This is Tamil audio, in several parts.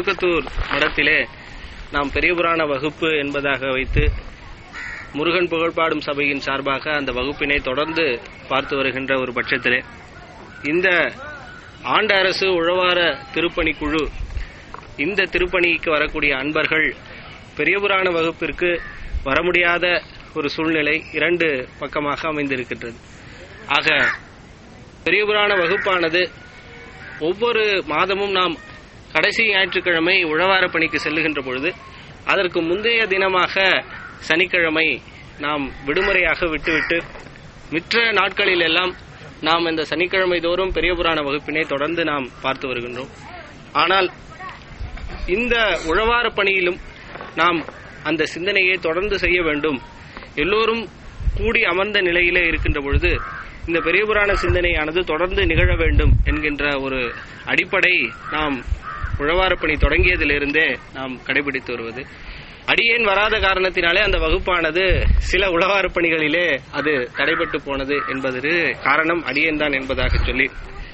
திருக்கத்தூர் மடத்திலே நாம் பெரிய புராண வகுப்பு என்பதாக வைத்து முருகன் புகழ்பாடும் சபையின் சார்பாக அந்த வகுப்பினை தொடர்ந்து பார்த்து வருகின்ற ஒரு பட்சத்திலே இந்த ஆண்ட அரசு உழவார திருப்பணி குழு இந்த திருப்பணிக்கு வரக்கூடிய அன்பர்கள் பெரிய புராண வகுப்பிற்கு வர முடியாத ஒரு சூழ்நிலை இரண்டு பக்கமாக அமைந்திருக்கின்றது ஆக பெரிய புராண வகுப்பானது ஒவ்வொரு மாதமும் நாம் கடைசி ஞாயிற்றுக்கிழமை உழவார பணிக்கு செல்லுகின்ற பொழுது அதற்கு முந்தைய தினமாக சனிக்கிழமை நாம் விடுமுறையாக விட்டுவிட்டு மிற்ற நாட்களில் எல்லாம் நாம் இந்த சனிக்கிழமை தோறும் பெரிய புராண வகுப்பினை தொடர்ந்து நாம் பார்த்து வருகின்றோம் ஆனால் இந்த உழவார பணியிலும் நாம் அந்த சிந்தனையை தொடர்ந்து செய்ய வேண்டும் எல்லோரும் கூடி அமர்ந்த நிலையிலே இருக்கின்ற பொழுது இந்த பெரிய புராண சிந்தனையானது தொடர்ந்து நிகழ வேண்டும் என்கின்ற ஒரு அடிப்படை நாம் உழவார பணி தொடங்கியதிலிருந்தே நாம் கடைபிடித்து வருவது அடியேன் வராத காரணத்தினாலே அந்த வகுப்பானது சில உழவார பணிகளிலே அது தடைபட்டு போனது என்பது காரணம் அடியேன் தான் என்பதாக சொல்லி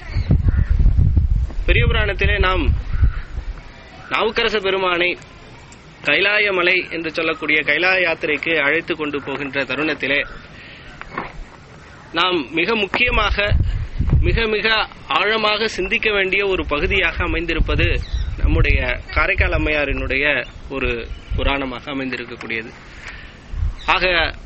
பெரிய புராணத்திலே நாம் நாவுக்கரச பெருமானை கைலாயமலை என்று சொல்லக்கூடிய கைலாய யாத்திரைக்கு அழைத்து கொண்டு போகின்ற தருணத்திலே நாம் மிக முக்கியமாக மிக மிக ஆழமாக சிந்திக்க வேண்டிய ஒரு பகுதியாக அமைந்திருப்பது நம்முடைய காரைக்கால் அம்மையாரினுடைய ஒரு புராணமாக அமைந்திருக்கக்கூடியது ஆக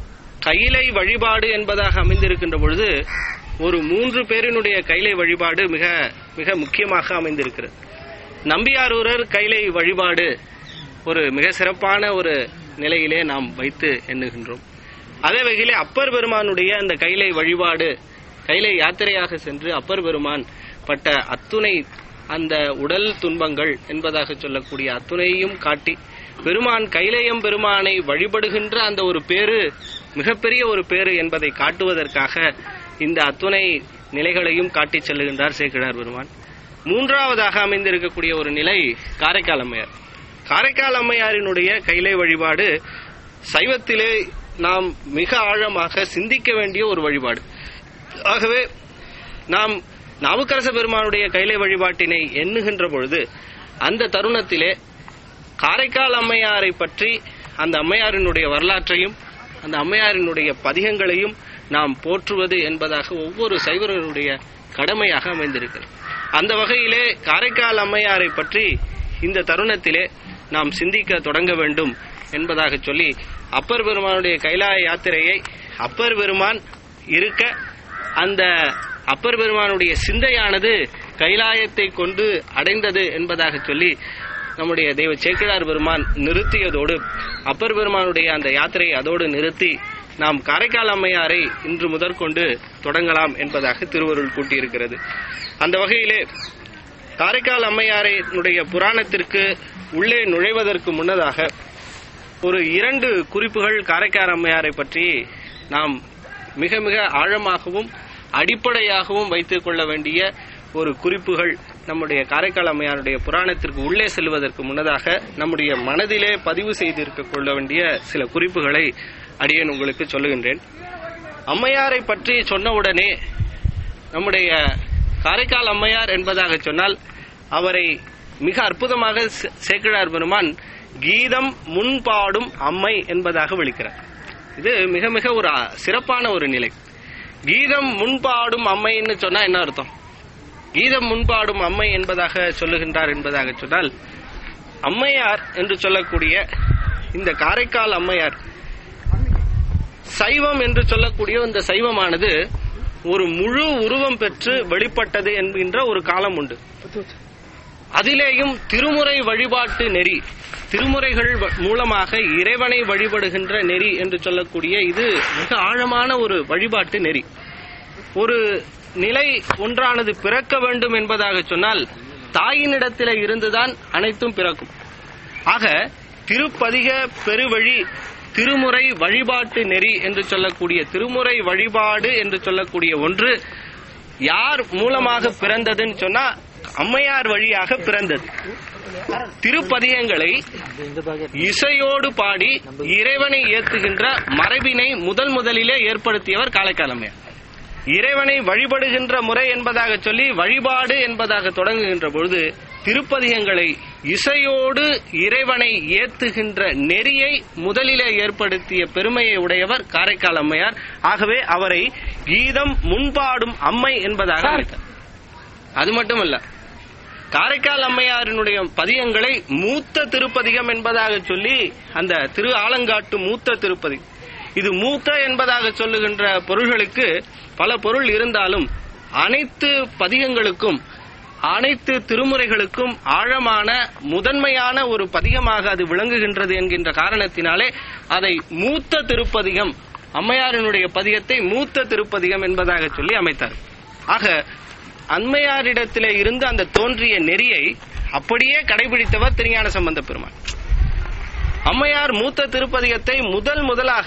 கைலை வழிபாடு என்பதாக அமைந்திருக்கின்ற பொழுது ஒரு மூன்று பேரினுடைய கைலை வழிபாடு மிக மிக முக்கியமாக அமைந்திருக்கிறது நம்பியாரூரர் கைலை வழிபாடு ஒரு மிக சிறப்பான ஒரு நிலையிலே நாம் வைத்து எண்ணுகின்றோம் அதே வகையிலே அப்பர் பெருமானுடைய அந்த கைலை வழிபாடு கைலை யாத்திரையாக சென்று அப்பர் பெருமான் பட்ட அத்துணை அந்த உடல் துன்பங்கள் என்பதாக சொல்லக்கூடிய அத்துணையும் காட்டி பெருமான் கைலையம் பெருமானை வழிபடுகின்ற அந்த ஒரு பேரு மிகப்பெரிய ஒரு பேரு என்பதை காட்டுவதற்காக இந்த அத்துணை நிலைகளையும் காட்டிச் செல்லுகின்றார் சேக்கிழார் பெருமான் மூன்றாவதாக அமைந்திருக்கக்கூடிய ஒரு நிலை காரைக்கால் அம்மையார் காரைக்கால் அம்மையாரினுடைய கைலை வழிபாடு சைவத்திலே நாம் மிக ஆழமாக சிந்திக்க வேண்டிய ஒரு வழிபாடு ஆகவே நாம் நாவுக்கரச பெருமானுடைய கைலை வழிபாட்டினை எண்ணுகின்ற பொழுது அந்த தருணத்திலே காரைக்கால் அம்மையாரை பற்றி அந்த அம்மையாரினுடைய வரலாற்றையும் அந்த அம்மையாரினுடைய பதிகங்களையும் நாம் போற்றுவது என்பதாக ஒவ்வொரு சைவர்களுடைய கடமையாக அமைந்திருக்கிறது அந்த வகையிலே காரைக்கால் அம்மையாரை பற்றி இந்த தருணத்திலே நாம் சிந்திக்க தொடங்க வேண்டும் என்பதாக சொல்லி அப்பர் பெருமானுடைய கைலாய யாத்திரையை அப்பர் பெருமான் இருக்க அந்த அப்பர் பெருமானுடைய சிந்தையானது கைலாயத்தை கொண்டு அடைந்தது என்பதாக சொல்லி நம்முடைய தெய்வ சேக்கிழார் பெருமான் நிறுத்தியதோடு அப்பர் பெருமானுடைய அந்த யாத்திரையை அதோடு நிறுத்தி நாம் காரைக்கால் அம்மையாரை இன்று முதற்கொண்டு தொடங்கலாம் என்பதாக திருவருள் கூட்டியிருக்கிறது அந்த வகையிலே காரைக்கால் அம்மையாரினுடைய புராணத்திற்கு உள்ளே நுழைவதற்கு முன்னதாக ஒரு இரண்டு குறிப்புகள் காரைக்கால் அம்மையாரை பற்றி நாம் மிக மிக ஆழமாகவும் அடிப்படையாகவும் வைத்துக் கொள்ள வேண்டிய ஒரு குறிப்புகள் நம்முடைய காரைக்கால் அம்மையாருடைய புராணத்திற்கு உள்ளே செல்வதற்கு முன்னதாக நம்முடைய மனதிலே பதிவு செய்திருக்க கொள்ள வேண்டிய சில குறிப்புகளை அடியேன் உங்களுக்கு சொல்லுகின்றேன் அம்மையாரை பற்றி சொன்னவுடனே நம்முடைய காரைக்கால் அம்மையார் என்பதாக சொன்னால் அவரை மிக அற்புதமாக சே- சேக்கிழார் பெருமான் கீதம் முன்பாடும் அம்மை என்பதாக விളിக்கிறார் இது மிக மிக ஒரு அ- சிறப்பான ஒரு நிலை கீதம் முன்பாடும் அம்மைன்னு சொன்னா என்ன அர்த்தம் கீதம் முன்பாடும் அம்மை என்பதாக சொல்லுகின்றார் என்பதாக சொன்னால் அம்மையார் என்று சொல்லக்கூடிய இந்த காரைக்கால் அம்மையார் சைவம் என்று சொல்லக்கூடிய இந்த சைவமானது ஒரு முழு உருவம் பெற்று வெளிப்பட்டது என்கின்ற ஒரு காலம் உண்டு அதிலேயும் திருமுறை வழிபாட்டு நெறி திருமுறைகள் வ- மூலமாக இறைவனை வழிபடுகின்ற நெறி என்று சொல்லக்கூடிய இது மிக ஆழமான ஒரு வழிபாட்டு நெறி ஒரு நிலை ஒன்றானது பிறக்க வேண்டும் என்பதாக சொன்னால் தாயினிடத்திலே இருந்துதான் அனைத்தும் பிறக்கும் ஆக திருப்பதிக பெருவழி திருமுறை வழிபாட்டு நெறி என்று சொல்லக்கூடிய திருமுறை வழிபாடு என்று சொல்லக்கூடிய ஒன்று யார் மூலமாக பிறந்ததுன்னு சொன்னா அம்மையார் வழியாக பிறந்தது திருப்பதிகங்களை இசையோடு பாடி இறைவனை ஏத்துகின்ற மரபினை முதல் முதலிலே ஏற்படுத்தியவர் காரைக்கால் அம்மையார் இறைவனை வழிபடுகின்ற முறை என்பதாக சொல்லி வழிபாடு என்பதாக தொடங்குகின்ற பொழுது திருப்பதிகங்களை இசையோடு இறைவனை ஏத்துகின்ற நெறியை முதலிலே ஏற்படுத்திய பெருமையை உடையவர் காரைக்கால் அம்மையார் ஆகவே அவரை கீதம் முன்பாடும் அம்மை என்பதாக அழைத்தார் அது மட்டுமல்ல காரைக்கால் அம்மையாரினுடைய பதியங்களை மூத்த திருப்பதிகம் என்பதாக சொல்லி அந்த திரு ஆலங்காட்டு மூத்த திருப்பதி இது மூத்த என்பதாக சொல்லுகின்ற பொருள்களுக்கு பல பொருள் இருந்தாலும் அனைத்து பதிகங்களுக்கும் அனைத்து திருமுறைகளுக்கும் ஆழமான முதன்மையான ஒரு பதிகமாக அது விளங்குகின்றது என்கின்ற காரணத்தினாலே அதை மூத்த திருப்பதிகம் அம்மையாரினுடைய பதிகத்தை மூத்த திருப்பதிகம் என்பதாக சொல்லி அமைத்தார் ஆக அன்மையாரிடத்திலே இருந்து அந்த தோன்றிய நெறியை அப்படியே கடைபிடித்தவர் திருஞான சம்பந்த பெருமான் அம்மையார் மூத்த திருப்பதிகத்தை முதல் முதலாக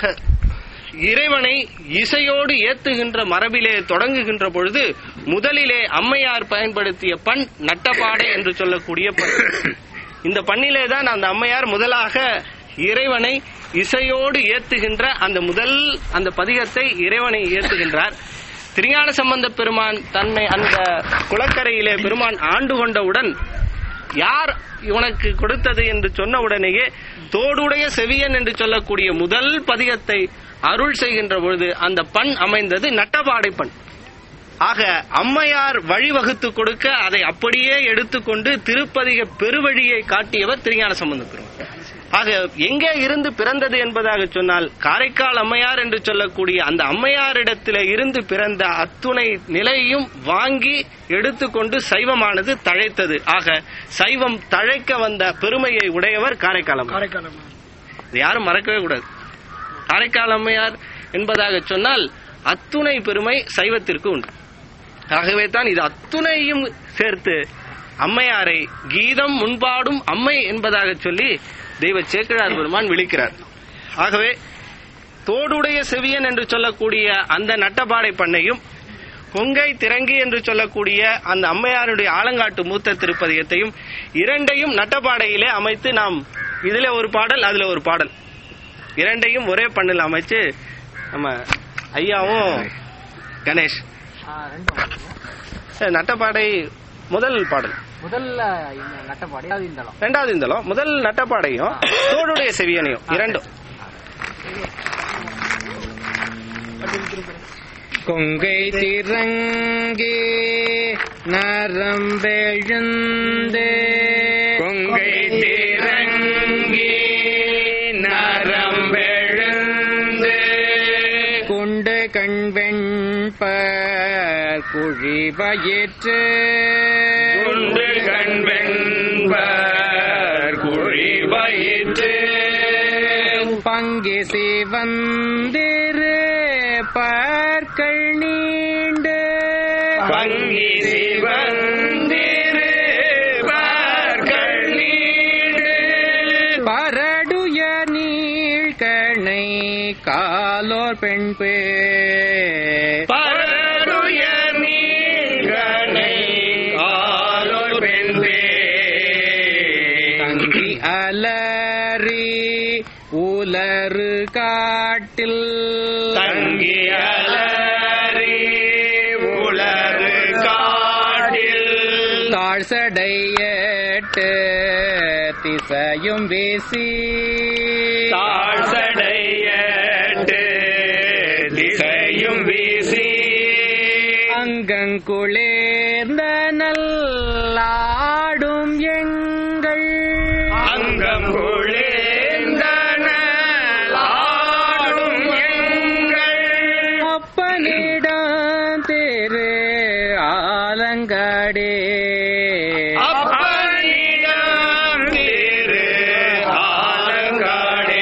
இறைவனை இசையோடு ஏத்துகின்ற மரபிலே தொடங்குகின்ற பொழுது முதலிலே அம்மையார் பயன்படுத்திய பண் நட்டப்பாடை என்று சொல்லக்கூடிய பண் இந்த பண்ணிலே தான் அந்த அம்மையார் முதலாக இறைவனை இசையோடு ஏத்துகின்ற அந்த முதல் அந்த பதிகத்தை இறைவனை ஏத்துகின்றார் திருஞான சம்பந்த பெருமான் தன்னை அந்த குளக்கரையிலே பெருமான் ஆண்டு கொண்டவுடன் யார் உனக்கு கொடுத்தது என்று சொன்ன உடனேயே தோடுடைய செவியன் என்று சொல்லக்கூடிய முதல் பதிகத்தை அருள் செய்கின்ற பொழுது அந்த பண் அமைந்தது நட்டபாடை பண் ஆக அம்மையார் வழிவகுத்து கொடுக்க அதை அப்படியே எடுத்துக்கொண்டு திருப்பதிக பெருவழியை காட்டியவர் திருஞான சம்பந்த பெருமான் ஆக எங்கே இருந்து பிறந்தது என்பதாக சொன்னால் காரைக்கால் அம்மையார் என்று சொல்லக்கூடிய அந்த அம்மையாரிடத்திலே இருந்து பிறந்த அத்துணை நிலையும் வாங்கி எடுத்துக்கொண்டு சைவமானது தழைத்தது ஆக சைவம் தழைக்க வந்த பெருமையை உடையவர் காரைக்கால் அம்மையார் காரைக்கால் அம்மா. இது யாரும் மறக்கவே கூடாது காரைக்கால் அம்மையார் என்பதாக சொன்னால் அத்துணை பெருமை சைவத்திற்கு உண்டு ஆகவே தான் இது அத்துணையும் சேர்த்து அம்மையாரை கீதம் முன்பாடும் அம்மை என்பதாக சொல்லி தெய்வ சேக்கிழார் பெருமான் விழிக்கிறார் ஆகவே தோடுடைய செவியன் என்று சொல்லக்கூடிய அந்த நட்டபாடை பண்ணையும் கொங்கை திரங்கி என்று சொல்லக்கூடிய அந்த அம்மையாருடைய ஆலங்காட்டு மூத்த திருப்பதியத்தையும் இரண்டையும் நட்டபாடையிலே அமைத்து நாம் இதுல ஒரு பாடல் அதுல ஒரு பாடல் இரண்டையும் ஒரே பண்ணில் அமைச்சு நம்ம ஐயாவும் கணேஷ் ஆ, ரெண்டும் வாசிங்க. சரி, நட்டப்பாடை முதல் பாடல் முதல்ல இந்த நட்டப்பாடி அது இந்த இடம். ரெண்டாவது இந்தளம் முதல் நட்டப்பாடையும் தோடுடைய செவியனையும் இரண்டும் கொங்கை திறங்கே நரம்பெழுந்து கொங்கை திறங்கே நரம்பெழுந்து கொண்டு கண்வெண்பர் குழிவயிற்று கொண்டு கண்வெண்பர் குழிவயிற்று பங்கு சிவந்திரு பார்க்கள் நீண்டு பங்கி சிவந்திரு பார்க்கள் நீண்டு பரடுய நீழ்கணை காலோர் பெண் பே பரடுய நீழ்கணை காலோர் பெண் பே தங்கி அலறி உலறு காட்டில் தங்கி அலறி உலறு காட்டில் தாழ்சடையட்டு திசையும் வீசி தாழ்சடையட்டு திசையும் வீசி அங்கங்குளேர்ந்த நல்லாடும் எங்கள் அங்கம் ஆடும் எங்கள் அப்பனிடம் திரு ஆலங்காடே அப்பனிடம் திரு ஆலங்காடே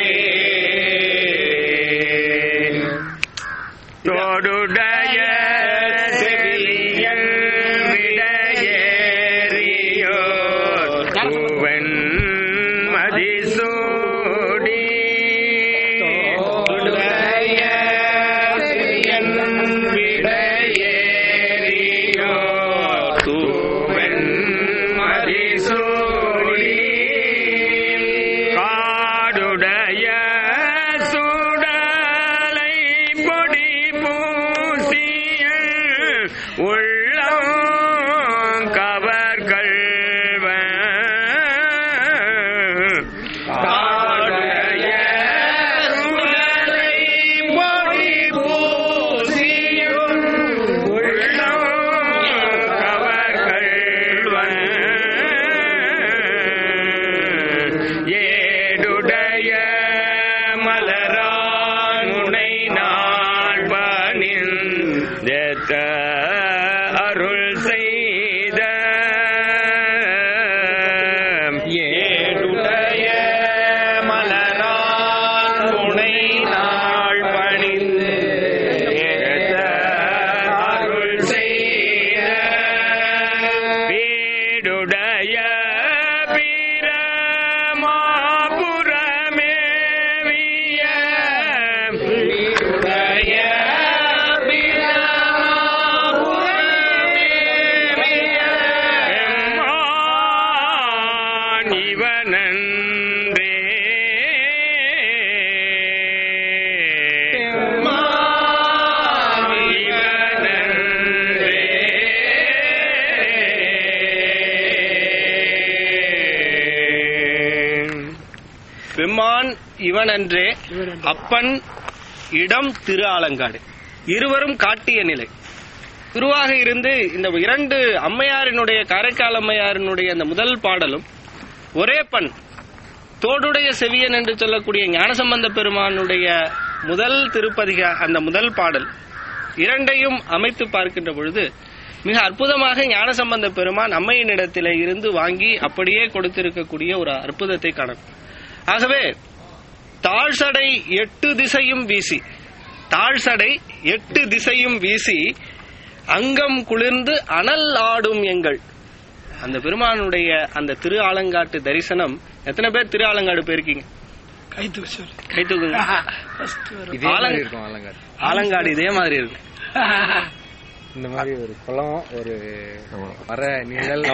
தோடுடைய செவியன் விடையேறியோ பூவன் மதிசூடி தோடுடைய செவியன் விடையேறியோ தூவன் மதிசூடி வீடுடைய வீரமாபுரமேவிய வீடுடைய எம்மான் இவனன்றே இவனன்றே பெம்மான் இவனன்றே அப்பன் இடம் திரு ஆலங்காடு இருவரும் காட்டிய நிலை குருவாக இருந்து இந்த இரண்டு அம்மையாரினுடைய காரைக்கால் அம்மையாரினுடைய அந்த முதல் பாடலும் ஒரே பண் தோடுடைய செவியன் என்று சொல்லக்கூடிய ஞானசம்பந்த பெருமானுடைய முதல் திருப்பதிக அந்த முதல் பாடல் இரண்டையும் அமைத்து பார்க்கின்ற பொழுது மிக அற்புதமாக ஞானசம்பந்த பெருமான் அம்மையினிடத்திலே இருந்து வாங்கி அப்படியே கொடுத்திருக்கக்கூடிய ஒரு அற்புதத்தை காணும் ஆகவே தாழ்சடை எட்டு திசையும் வீசி தாழ்சடை எட்டு திசையும் வீசி அங்கம் குளிர்ந்து அனல் ஆடும் எங்கள் அந்த பெருமானுடைய அந்த திரு ஆலங்காட்டு தரிசனம் எத்தனை பேர் திரு ஆலங்காடு போயிருக்கீங்க கை தூக்குங்க இதே மாதிரி ஆலங்க- இருக்கும் ஆலங்காடு ஆலங்காடு இதே மாதிரி இருக்கு இந்த மாதிரி ஒரு குளம் ஒரு மர நிழல்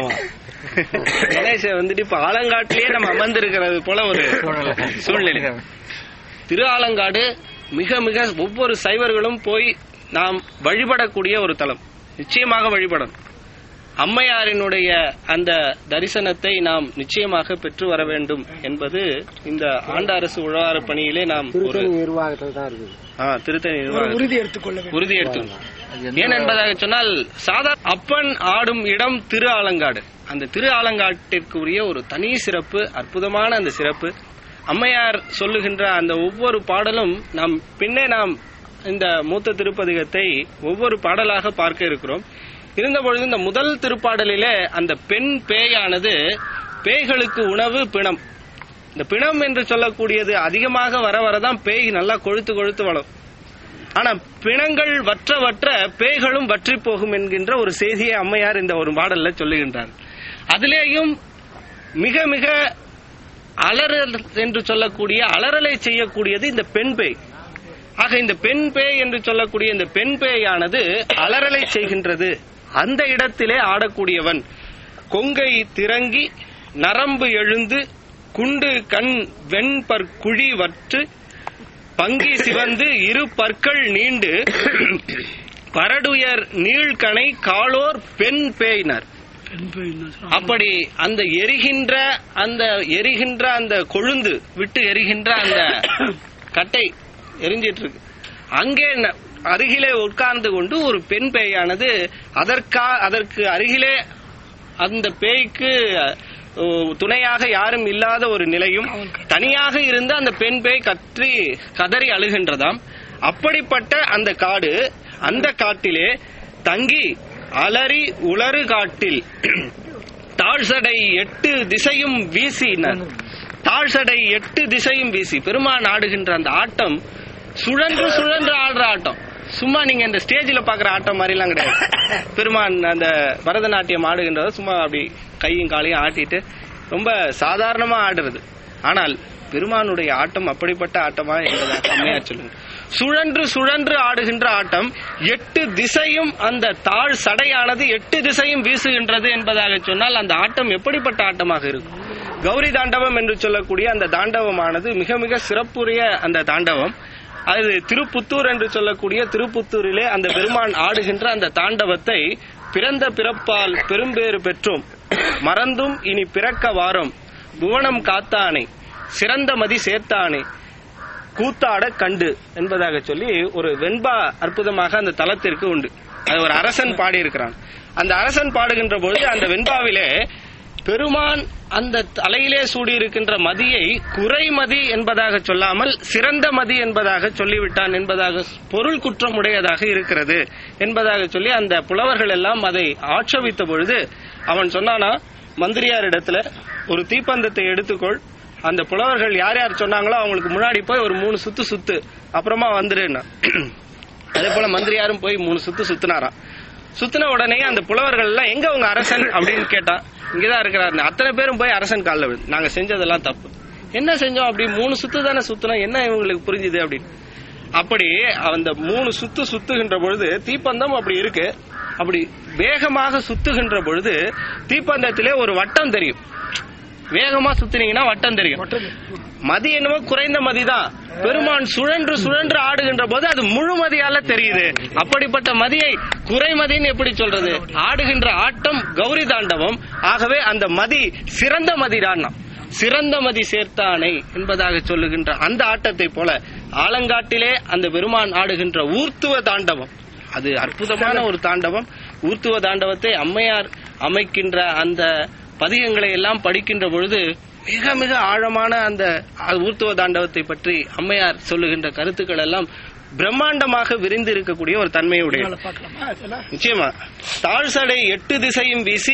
கணேச வந்துட்டு இப்ப ஆலங்காட்டிலேயே நம்ம அமர்ந்திருக்கிறது போல ஒரு சூழ்நிலை திரு ஆலங்காடு மிக மிக ஒவ்வொரு சைவர்களும் போய் நாம் வழிபடக்கூடிய ஒரு தலம் நிச்சயமாக வழிபடணும் அம்மையாரினுடைய அந்த தரிசனத்தை நாம் நிச்சயமாக பெற்று வர வேண்டும் என்பது இந்த ஆண்ட அரசு உழவார பணியிலே நாம் ஒரு நிர்வாகத்தில் தான் இருக்குது ஆ, திருத்தணி நிர்வாகம் உறுதி எடுத்துக்கொள்ள வேண்டும் உறுதி எடுத்து ஏன் என்பதாக சொன்னால் சாதா அப்பன் ஆடும் இடம் திரு ஆலங்காடு அந்த திரு ஆலங்காட்டிற்கு உரிய ஒரு தனி சிறப்பு அற்புதமான அந்த சிறப்பு அம்மையார் சொல்லுகின்ற அந்த ஒவ்வொரு பாடலும் நாம் பின்னே நாம் இந்த மூத்த திருப்பதிகத்தை ஒவ்வொரு பாடலாக பார்க்க இருக்கிறோம் இருந்தபொழுது இந்த முதல் திருப்பாடலிலே அந்த பெண் பேயானது பேய்களுக்கு உணவு பிணம் இந்த பிணம் என்று சொல்லக்கூடியது அதிகமாக வர வரதான் பேய் நல்லா கொழுத்து கொழுத்து வளரும் ஆனா பிணங்கள் வற்ற வற்ற பேய்களும் வற்றி போகும் என்கின்ற ஒரு செய்தியை அம்மையார் இந்த ஒரு பாடல்ல சொல்லுகின்றார் அதிலேயும் மிக மிக அலறல் என்று சொல்லக்கூடிய அலறலை செய்யக்கூடியது இந்த பெண் பேய் ஆக இந்த பெண் பேய் என்று சொல்லக்கூடிய இந்த பெண் பேயானது அலறலை செய்கின்றது அந்த இடத்திலே ஆடக்கூடியவன் கொங்கை திறங்கி நரம்பு எழுந்து குண்டு கண் வெண்பற் குழி வற்று பங்கி சிவந்து இரு பற்கள் நீண்டு பரடுயர் நீழ்கணை காலோர் பெண் பேயினர் அப்படி அந்த எரிகின்ற அந்த எரிகின்ற அந்த கொழுந்து விட்டு எரிகின்ற அந்த கட்டை எரிஞ்சிட்டு இருக்கு அங்கே ந- அருகிலே உட்கார்ந்து கொண்டு ஒரு பெண் பேயானது அதற்கா அதற்கு அருகிலே அந்த பேய்க்கு ஓ, துணையாக யாரும் இல்லாத ஒரு நிலையும் தனியாக இருந்த அந்த பெண் பேய் கற்றி கதறி அழுகின்றதாம் அப்படிப்பட்ட அந்த காடு அந்த காட்டிலே தங்கி அலறி உளறு காட்டில் தாழ்சடை எட்டு திசையும் வீசினர் தாழ்சடை எட்டு திசையும் வீசி பெருமான் ஆடுகின்ற அந்த ஆட்டம் சுழன்று சுழன்று ஆடுற ஆட்டம் சும்மா நீங்க இந்த ஸ்டேஜ்ல பாக்குற ஆட்டம் மாதிரி எல்லாம் கிடையாது பெருமான் அந்த பரதநாட்டியம் ஆடுகின்றத சும்மா அப்படி கையும் காலையும் ஆட்டிட்டு ரொம்ப சாதாரணமா ஆடுறது ஆனால் பெருமானுடைய ஆட்டம் அப்படிப்பட்ட ஆட்டமா என்பதாக அம்மையார் சொல்லுங்க சுழன்று சுழன்று ஆடுகின்ற ஆட்டம் எட்டு திசையும் அந்த தாழ் சடையானது எட்டு திசையும் வீசுகின்றது என்பதாக சொன்னால் அந்த ஆட்டம் எப்படிப்பட்ட ஆட்டமாக இருக்கும் கௌரி தாண்டவம் என்று சொல்லக்கூடிய அந்த தாண்டவமானது மிக மிக சிறப்புரிய அந்த தாண்டவம் அது திருப்புத்தூர் என்று சொல்லக்கூடிய திருப்புத்தூரிலே அந்த பெருமான் ஆடுகின்ற அந்த தாண்டவத்தை பிறந்த பிறப்பால் பெரும்பேறு பெற்றோம் மறந்தும் இனி பிறக்க வாரோம் புவனம் காத்தானை சிறந்த மதி சேர்த்தானே கூத்தாட கண்டு என்பதாக சொல்லி ஒரு வெண்பா அற்புதமாக அந்த தலத்திற்கு உண்டு அது ஒரு அரசன் பாடியிருக்கிறான் அந்த அரசன் பாடுகின்ற பொழுது அந்த வெண்பாவிலே பெருமான் அந்த தலையிலே சூடியிருக்கின்ற மதியை குறைமதி என்பதாக சொல்லாமல் சிறந்த மதி என்பதாக சொல்லிவிட்டான் என்பதாக பொருள் குற்றம் உடையதாக இருக்கிறது என்பதாக சொல்லி அந்த புலவர்கள் எல்லாம் அதை ஆட்சேபித்த பொழுது அவன் சொன்னானா மந்திரியார் இடத்துல ஒரு தீப்பந்தத்தை எடுத்துக்கொள் அந்த புலவர்கள் யார் யார் சொன்னாங்களோ அவங்களுக்கு முன்னாடி போய் ஒரு மூணு சுத்து சுத்து அப்புறமா வந்துருன்னா அதே போல மந்திரியாரும் போய் மூணு சுத்து சுத்தினாராம் சுத்தின உடனே அந்த புலவர்கள் எல்லாம் எங்க உங்க அரசன் அப்படின்னு கேட்டா இங்கதான் இருக்கிறாரு அத்தனை பேரும் போய் அரசன் காலில் விழுந்து நாங்க செஞ்சதெல்லாம் தப்பு என்ன செஞ்சோம் அப்படி மூணு சுத்து தானே சுத்தினோம் என்ன இவங்களுக்கு புரிஞ்சுது அப்படின்னு அப்படி அந்த மூணு சுத்து சுத்துகின்ற பொழுது தீப்பந்தம் அப்படி இருக்கு அப்படி வேகமாக சுத்துகின்ற பொழுது தீப்பந்தத்திலே ஒரு வட்டம் தெரியும் வேகமா சுத்தினீங்கன்னா வட்டம் தெரியும் மதி என்னவோ குறைந்த மதிதான் பெருமான் சுழன்று சுழன்று ஆடுகின்ற போது அது முழு மதியால தெரியுது அப்படிப்பட்ட மதியை குறைமதின்னு எப்படி சொல்றது ஆடுகின்ற ஆட்டம் கௌரி தாண்டவம் ஆகவே அந்த மதி சிறந்த மதிதான் சிறந்த மதி சேர்த்தானை என்பதாக சொல்லுகின்ற அந்த ஆட்டத்தை போல ஆலங்காட்டிலே அந்த பெருமான் ஆடுகின்ற ஊர்த்துவ தாண்டவம் அது அற்புதமான ஒரு தாண்டவம் ஊர்த்துவ தாண்டவத்தை அம்மையார் அமைக்கின்ற அந்த பதிகங்களை எல்லாம் படிக்கின்ற பொழுது மிக மிக ஆழமான அந்த ஊர்த்துவ தாண்டவத்தை பற்றி அம்மையார் சொல்லுகின்ற கருத்துக்கள் எல்லாம் பிரம்மாண்டமாக விரிந்து இருக்கக்கூடிய ஒரு தன்மையுடைய நிச்சயமா தாழ்சடை எட்டு திசையும் வீசி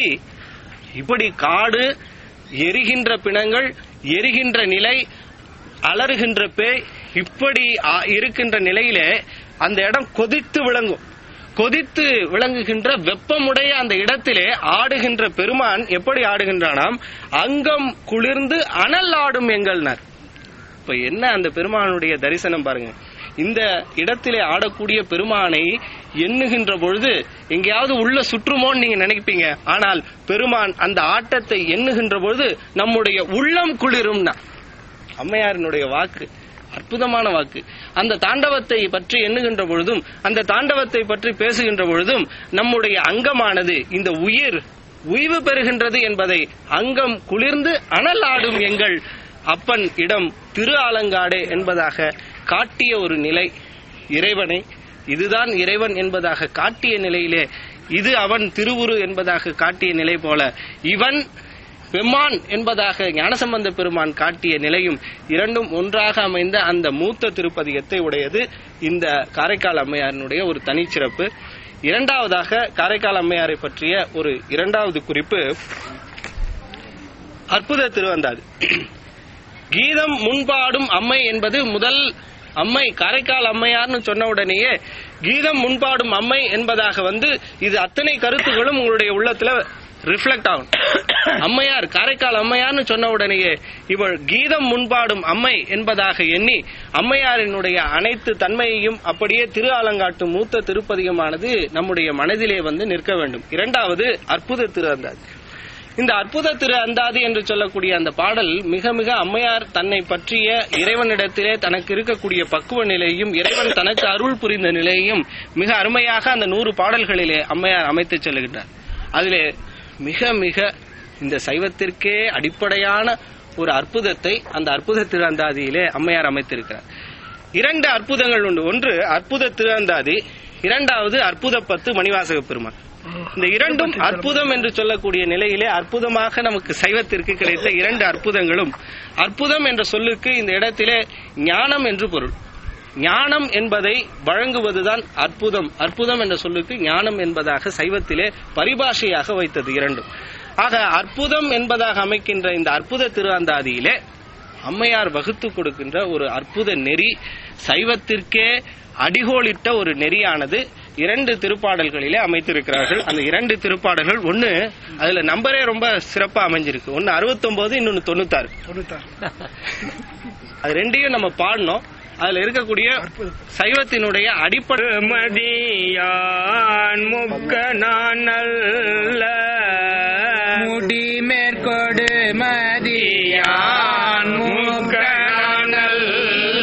இப்படி காடு எரிகின்ற பிணங்கள் எரிகின்ற நிலை அலறுகின்ற பேய் இப்படி ஆ- இருக்கின்ற நிலையிலே அந்த இடம் கொதித்து விளங்கும் கொதித்து விளங்குகின்ற வெப்பமுடைய அந்த இடத்திலே ஆடுகின்ற பெருமான் எப்படி ஆடுகின்றானாம் அங்கம் குளிர்ந்து அனல் ஆடும் எங்கள்னர் இப்ப என்ன அந்த பெருமானுடைய தரிசனம் பாருங்க இந்த இடத்திலே ஆடக்கூடிய பெருமானை எண்ணுகின்ற பொழுது எங்கேயாவது உள்ள சுற்றுமோன்னு நீங்க நினைப்பீங்க ஆனால் பெருமான் அந்த ஆட்டத்தை எண்ணுகின்ற பொழுது நம்முடைய உள்ளம் குளிரும்னா அம்மையாரினுடைய வாக்கு அற்புதமான வாக்கு அந்த தாண்டவத்தை பற்றி எண்ணுகின்ற பொழுதும் அந்த தாண்டவத்தை பற்றி பேசுகின்ற பொழுதும் நம்முடைய அங்கமானது இந்த உயிர் உய்வு பெறுகின்றது என்பதை அங்கம் குளிர்ந்து அனல் ஆடும் எங்கள் அப்பன் இடம் திரு ஆலங்காடே என்பதாக காட்டிய ஒரு நிலை இறைவனை இதுதான் இறைவன் என்பதாக காட்டிய நிலையிலே இது அவன் திருவுரு என்பதாக காட்டிய நிலை போல இவன் பெம்மான் என்பதாக ஞானசம்பந்த பெருமான் காட்டிய நிலையும் இரண்டும் ஒன்றாக அமைந்த அந்த மூத்த திருப்பதிகத்தை உடையது இந்த காரைக்கால் அம்மையாரினுடைய ஒரு தனிச்சிறப்பு இரண்டாவதாக காரைக்கால் அம்மையாரை பற்றிய ஒரு இரண்டாவது குறிப்பு அற்புத திருவந்தாது கீதம் முன்பாடும் அம்மை என்பது முதல் அம்மை காரைக்கால் அம்மையார்னு சொன்ன உடனேயே கீதம் முன்பாடும் அம்மை என்பதாக வந்து இது அத்தனை கருத்துகளும் உங்களுடைய உள்ளத்துல ரிஃப்ளெக்ட் ஆகும் அம்மையார் காரைக்கால் அம்மையார்னு சொன்ன உடனேயே இவள் கீதம் முன்பாடும் அம்மை என்பதாக எண்ணி அம்மையாரினுடைய அனைத்து தன்மையையும் அப்படியே திரு ஆலங்காட்டு மூத்த திருப்பதிகமானது நம்முடைய மனதிலே வந்து நிற்க வேண்டும் இரண்டாவது அற்புத திரு அந்தாதி இந்த அற்புத திரு அந்தாதி என்று சொல்லக்கூடிய அந்த பாடல் மிக மிக அம்மையார் தன்னை பற்றிய இறைவனிடத்திலே தனக்கு இருக்கக்கூடிய பக்குவ நிலையும் இறைவன் தனக்கு அருள் புரிந்த நிலையையும் மிக அருமையாக அந்த நூறு பாடல்களிலே அம்மையார் அமைத்து செல்லுகின்றார் அதிலே மிக மிக இந்த சைவத்திற்கே அடிப்படையான ஒரு அற்புதத்தை அந்த அற்புத திரு அந்தாதியிலே அம்மையார் அமைத்திருக்கிறார் இரண்டு அற்புதங்கள் உண்டு ஒன்று அற்புத திரு அந்தாதி இரண்டாவது அற்புத பத்து மணிவாசக பெருமான் இந்த இரண்டும் அற்புதம் என்று சொல்லக்கூடிய நிலையிலே அற்புதமாக நமக்கு சைவத்திற்கு கிடைத்த இரண்டு அற்புதங்களும் அற்புதம் என்ற சொல்லுக்கு இந்த இடத்திலே ஞானம் என்று பொருள் ஞானம் என்பதை வழங்குவதுதான் அற்புதம் அற்புதம் என்ற சொல்லுக்கு ஞானம் என்பதாக சைவத்திலே பரிபாஷையாக வைத்தது இரண்டும் ஆக அற்புதம் என்பதாக அமைக்கின்ற இந்த அற்புத திருவந்தாதியிலே அம்மையார் வகுத்து கொடுக்கின்ற ஒரு அற்புத நெறி சைவத்திற்கே அடிகோலிட்ட ஒரு நெறியானது இரண்டு திருப்பாடல்களிலே அமைத்திருக்கிறார்கள் அந்த இரண்டு திருப்பாடல்கள் ஒன்னு அதுல நம்பரே ரொம்ப சிறப்பா அமைஞ்சிருக்கு ஒன்னு அறுபத்தொன்பது இன்னொன்னு தொண்ணூத்தாறு அது ரெண்டையும் நம்ம பாடணும் அதுல இருக்கக்கூடிய சைவத்தினுடைய அடிப்படை மதியான் முக்க நான் நல்ல முடி மேற்கொடு மதியான் முக்க நான் நல்ல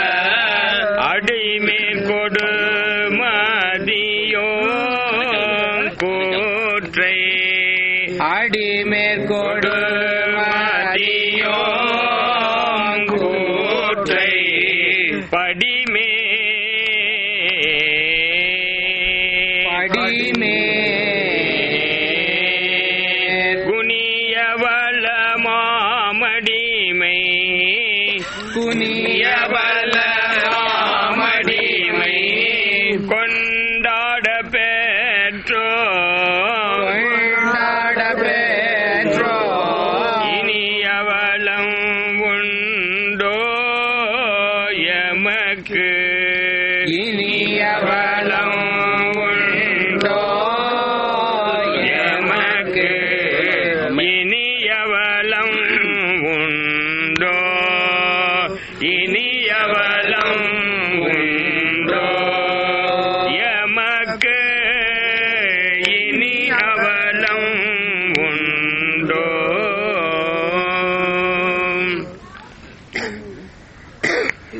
அடிமேற் கொடு மதியோ கூற்றை அடி மேற்கொடு மதியோ கூற்றை படிமே படிமே குனியவள மாமடிமை குனியவல மாமடிமை கொண்டாட பெற்றோ கொண்டாட பெற்றோ இனியவளம் உண்டோ எமக்கு இனியவளம் உண்டோ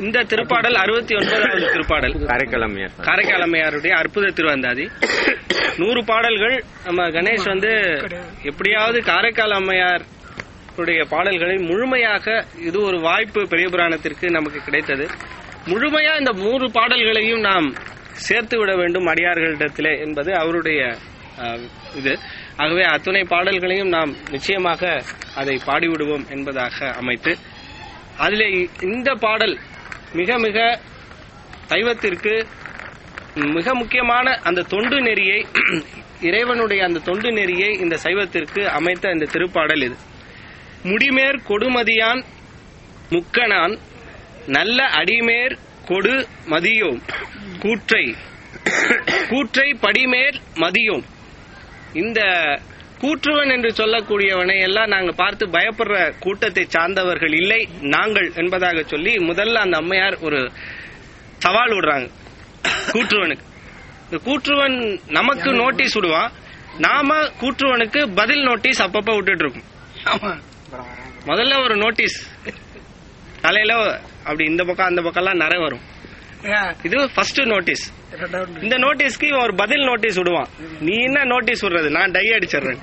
இந்த திருப்பாடல் அறுபத்தி ஒன்பதாவது திருப்பாடல் காரைக்கிழமையார் காரைக்கால் அம்மையாருடைய அற்புத திருவந்தாதி நூறு பாடல்கள் நம்ம கணேஷ் வந்து எப்படியாவது காரைக்கால் அம்மையார் உடைய பாடல்களை முழுமையாக இது ஒரு வாய்ப்பு பெரிய புராணத்திற்கு நமக்கு கிடைத்தது முழுமையா இந்த மூன்று பாடல்களையும் நாம் சேர்த்து விட வேண்டும் அடியார்களிடத்திலே என்பது அவருடைய அஹ், இது ஆகவே அத்துணை பாடல்களையும் நாம் நிச்சயமாக அதை பாடிவிடுவோம் என்பதாக அமைத்து அதிலே இந்த பாடல் மிக மிக சைவத்திற்கு மிக முக்கியமான அந்த தொண்டு நெறியை இறைவனுடைய அந்த தொண்டு நெறியை இந்த சைவத்திற்கு அமைத்த இந்த திருப்பாடல் இது முடிமேற் கொடுமதியான் முக்கனான் நல்ல அடிமேற் கொடு மதியோம் கூற்றை கூற்றை படிமேற் மதியோம் இந்த கூற்றுவன் என்று சொல்லக்கூடியவனை எல்லாம் நாங்க பார்த்து பயப்படுற கூட்டத்தை சார்ந்தவர்கள் இல்லை நாங்கள் என்பதாக சொல்லி முதல்ல அந்த அம்மையார் ஒரு சவால் விடுறாங்க கூற்றுவனுக்கு இந்த கூற்றுவன் நமக்கு நோட்டீஸ் விடுவான் நாம கூற்றுவனுக்கு பதில் நோட்டீஸ் அப்பப்ப விட்டுட்டு இருக்கோம் முதல்ல ஒரு நோட்டீஸ் தலையில அப்படி இந்த பக்கம் அந்த பக்கம்லாம் நிறைய வரும் இது ஃபர்ஸ்ட் நோட்டீஸ் இந்த நோட்டீஸ்க்கு இவன் ஒரு பதில் நோட்டீஸ் விடுவான் நீ என்ன நோட்டீஸ் விடுறது நான் டை அடிச்சிடுறேன்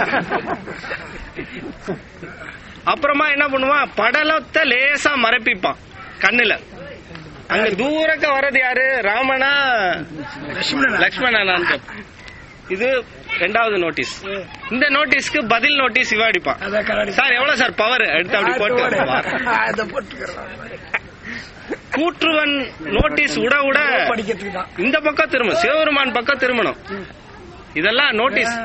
அப்புறமா என்ன பண்ணுவான் படலத்தை லேசா மறைப்பிப்பான் கண்ணுல அங்க தூரக்க வர்றது யாரு ராமனா லக்ஷ்மணனான்னு கேட்பான். இது ரெண்டாவது நோட்டீஸ் இந்த நோட்டீஸ்க்கு பதில் நோட்டீஸ் இவ அடிப்பான் சார் எவ்வளவு சார் பவர் எடுத்து அப்படி போட்டு வா. கூற்றுவன் நோட்டீஸ் விட விட இந்த பக்கம் திரும்ப சிவபெருமான் பக்கம் திரும்பணும் இதெல்லாம் நோட்டீஸ்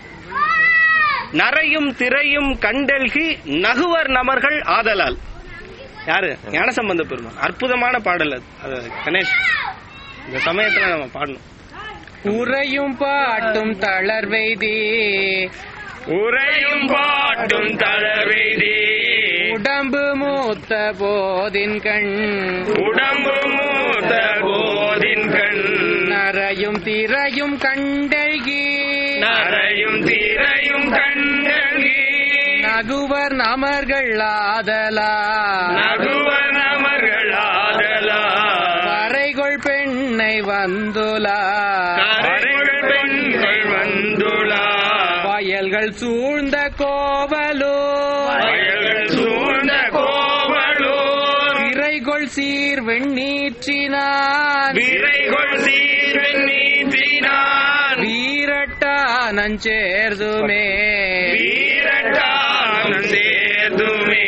நரையும் திரையும் கண்டல்கி நகுவர் நமர்கள் ஆதலால் யாரு ஞானசம்பந்த பெருமான் அற்புதமான பாடல் அது அது கணேஷ் இந்த சமயத்துல நம்ம பாடணும் உறையும் பாட்டும் தளர்வெய்தி உரையும் பாட்டும் தளர்வெய்தி உடம்பு மூத்த போதின் கண் உடம்பு மூத்த போதின் கண் நரையும் திரையும் கண்டழ்கி நரையும் திரையும் கண்டகி நகுவர் நமர்கள் ஆதலா நகுவர் நமர்கள் ஆதலா வரைகொள் பெண்ணை வந்துலா கரைகள் பெண்கள் வந்துளா வயல்கள் சூழ்ந்த கோவலோ வயல்கள் சூழ்ந்த கோவலூர் விரைகொள் சீர் வெண்ணீற்றினான் விரைகொள் சீர்வெண் நீத்தினான் வீரட்டானஞ்சேர்துமே வீரட்டானம் சேர்துமே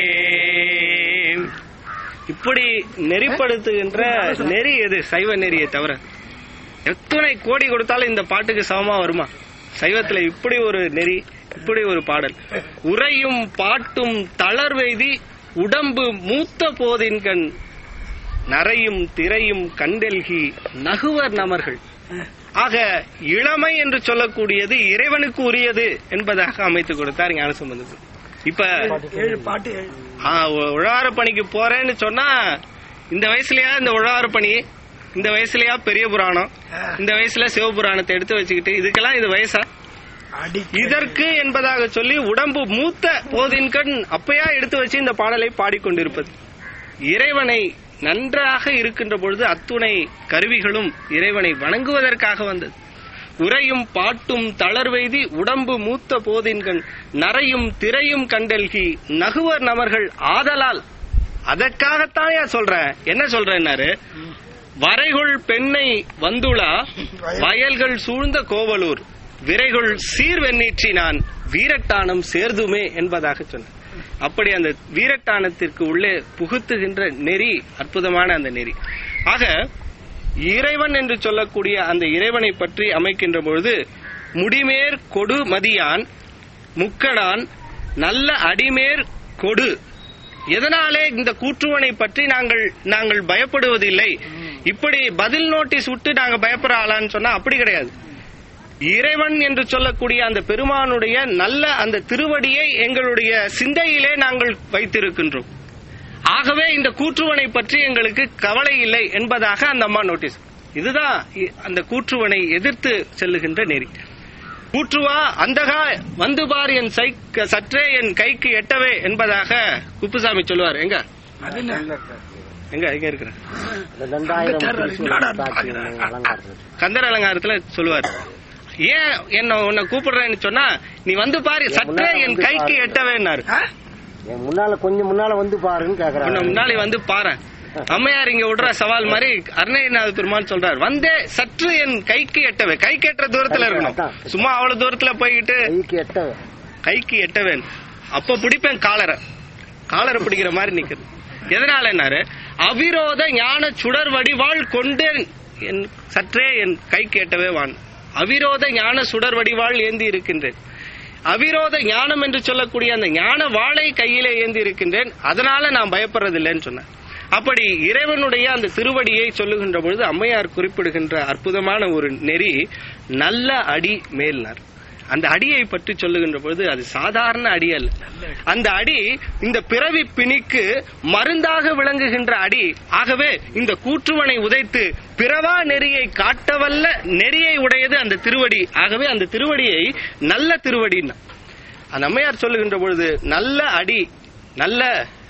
இப்படி நெறிப்படுத்துகின்ற நெறி எது சைவ நெறியை தவிர எத்தனை கோடி கொடுத்தாலும் இந்த பாட்டுக்கு சமமா வருமா சைவத்துல இப்படி ஒரு நெறி இப்படி ஒரு பாடல் உரையும் பாட்டும் தளர்வெய்தி உடம்பு மூத்த போதின் கண் நரையும் திரையும் கண்டெல்கி நகுவர் நமர்கள் ஆக இளமை என்று சொல்லக்கூடியது இறைவனுக்கு உரியது என்பதாக அமைத்துக் கொடுத்தார் ஞானசம்பந்தர் இப்ப ஆ, உ- உழவார பணிக்கு போறேன்னு சொன்னா இந்த வயசுலயா இந்த உழவார பணி இந்த வயசுலயா பெரிய புராணம் இந்த வயசுல சிவபுராணத்தை எடுத்து வச்சுக்கிட்டு இதுக்கெல்லாம் இது வயசா இதற்கு என்பதாக சொல்லி உடம்பு மூத்த போதின்கண் அப்பயா எடுத்து வச்சு இந்த பாடலை பாடிக்கொண்டிருப்பது இறைவனை நன்றாக இருக்கின்ற பொழுது அத்துணை கருவிகளும் இறைவனை வணங்குவதற்காக வந்தது உரையும் பாட்டும் தளர்வெய்தி உடம்பு மூத்த போதின்கண் நரையும் திரையும் கண்டல்கி நகுவர் நமர்கள் ஆதலால் அதற்காகத்தான் ஏன் சொல்றேன் என்ன சொல்றேன்னாரு வரைகுள் பெண்ணை வந்துளா வயல்கள் சூழ்ந்த கோவலூர் விரைகுள் சீர்வெண்ணீற்றினான் வீரட்டானம் சேர்துமே என்பதாக சொன்னார் அப்படி அந்த வீரட்டானத்திற்கு உள்ளே புகுத்துகின்ற நெறி அற்புதமான அந்த நெறி ஆக இறைவன் என்று சொல்லக்கூடிய அந்த இறைவனை பற்றி அமைக்கின்ற பொழுது முடிமேற் கொடு மதியான் முக்கடான் நல்ல அடிமேற் கொடு எதனாலே இந்த கூற்றுவனை பற்றி நாங்கள் நாங்கள் பயப்படுவதில்லை இப்படி பதில் நோட்டீஸ் விட்டு நாங்க பயப்படுற ஆளான்னு சொன்னா அப்படி கிடையாது இறைவன் என்று சொல்லக்கூடிய அந்த பெருமானுடைய நல்ல அந்த திருவடியை எங்களுடைய சிந்தையிலே நாங்கள் வைத்திருக்கின்றோம் ஆகவே இந்த கூற்றுவனை பற்றி எங்களுக்கு கவலை இல்லை என்பதாக அந்த அம்மா நோட்டீஸ் இதுதான் இ- அந்த கூற்றுவனை எதிர்த்து செல்லுகின்ற நெறி கூற்றுவா அந்தகா வந்து பார் என் சை சற்றே என் கைக்கு எட்டவே என்பதாக குப்புசாமி சொல்லுவார் எங்க எங்க இங்க இருக்கிற இந்த ரெண்டாயிரம் திருசூலம் காட்சி அலங்காரம் கந்தர் அலங்காரத்துல சொல்லுவார் ஏன் என்ன உன்னை கூப்பிடுறேன்னு சொன்னா நீ வந்து பாரு சற்றே என் கைக்கு எட்டவேன்னாரு என் முன்னால கொஞ்சம் முன்னால வந்து பாருன்னு உன்னை கேக்குறாங்க முன்னாடி வந்து பாரு அம்மையார் இங்க விடுற சவால் மாதிரி அருணகிரிநாத பெருமான் சொல்றாரு வந்தே சற்று என் கைக்கு எட்டவே கைக்கு எட்டுற தூரத்துல இருக்கணும் சும்மா அவ்வளவு தூரத்துல போய்கிட்டு கைக்கு எட்ட கைக்கு எட்டவேன் அப்ப பிடிப்பேன் காலரை காலரை பிடிக்கிற மாதிரி நிக்குது எதனால என்னாரு அவிரோத ஞான சுடர் வடிவாள் கொண்டேன் என் சற்றே என் கைக்கு எட்டவே வான் அவிரோத ஞான சுடர் வடிவாள் ஏந்தி இருக்கின்றேன் அவிரோத ஞானம் என்று சொல்லக்கூடிய அந்த ஞான வாளை கையிலே ஏந்தி இருக்கின்றேன் அதனால நான் பயப்படுறதில்லைன்னு சொன்னேன் அப்படி இறைவனுடைய அந்த திருவடியை சொல்லுகின்ற பொழுது அம்மையார் குறிப்பிடுகின்ற அற்புதமான ஒரு நெறி நல்ல அடி மேல்னார் அந்த அடியை பற்றி சொல்லுகின்ற பொழுது அது சாதாரண அடி அல்ல அந்த அடி இந்த பிறவி பிணிக்கு மருந்தாக விளங்குகின்ற அடி ஆகவே இந்த கூற்றுவனை உதைத்து பிறவா நெறியை காட்டவல்ல நெறியை உடையது அந்த திருவடி ஆகவே அந்த திருவடியை நல்ல திருவடின்னா அந்த அம்மையார் சொல்லுகின்ற பொழுது நல்ல அடி நல்ல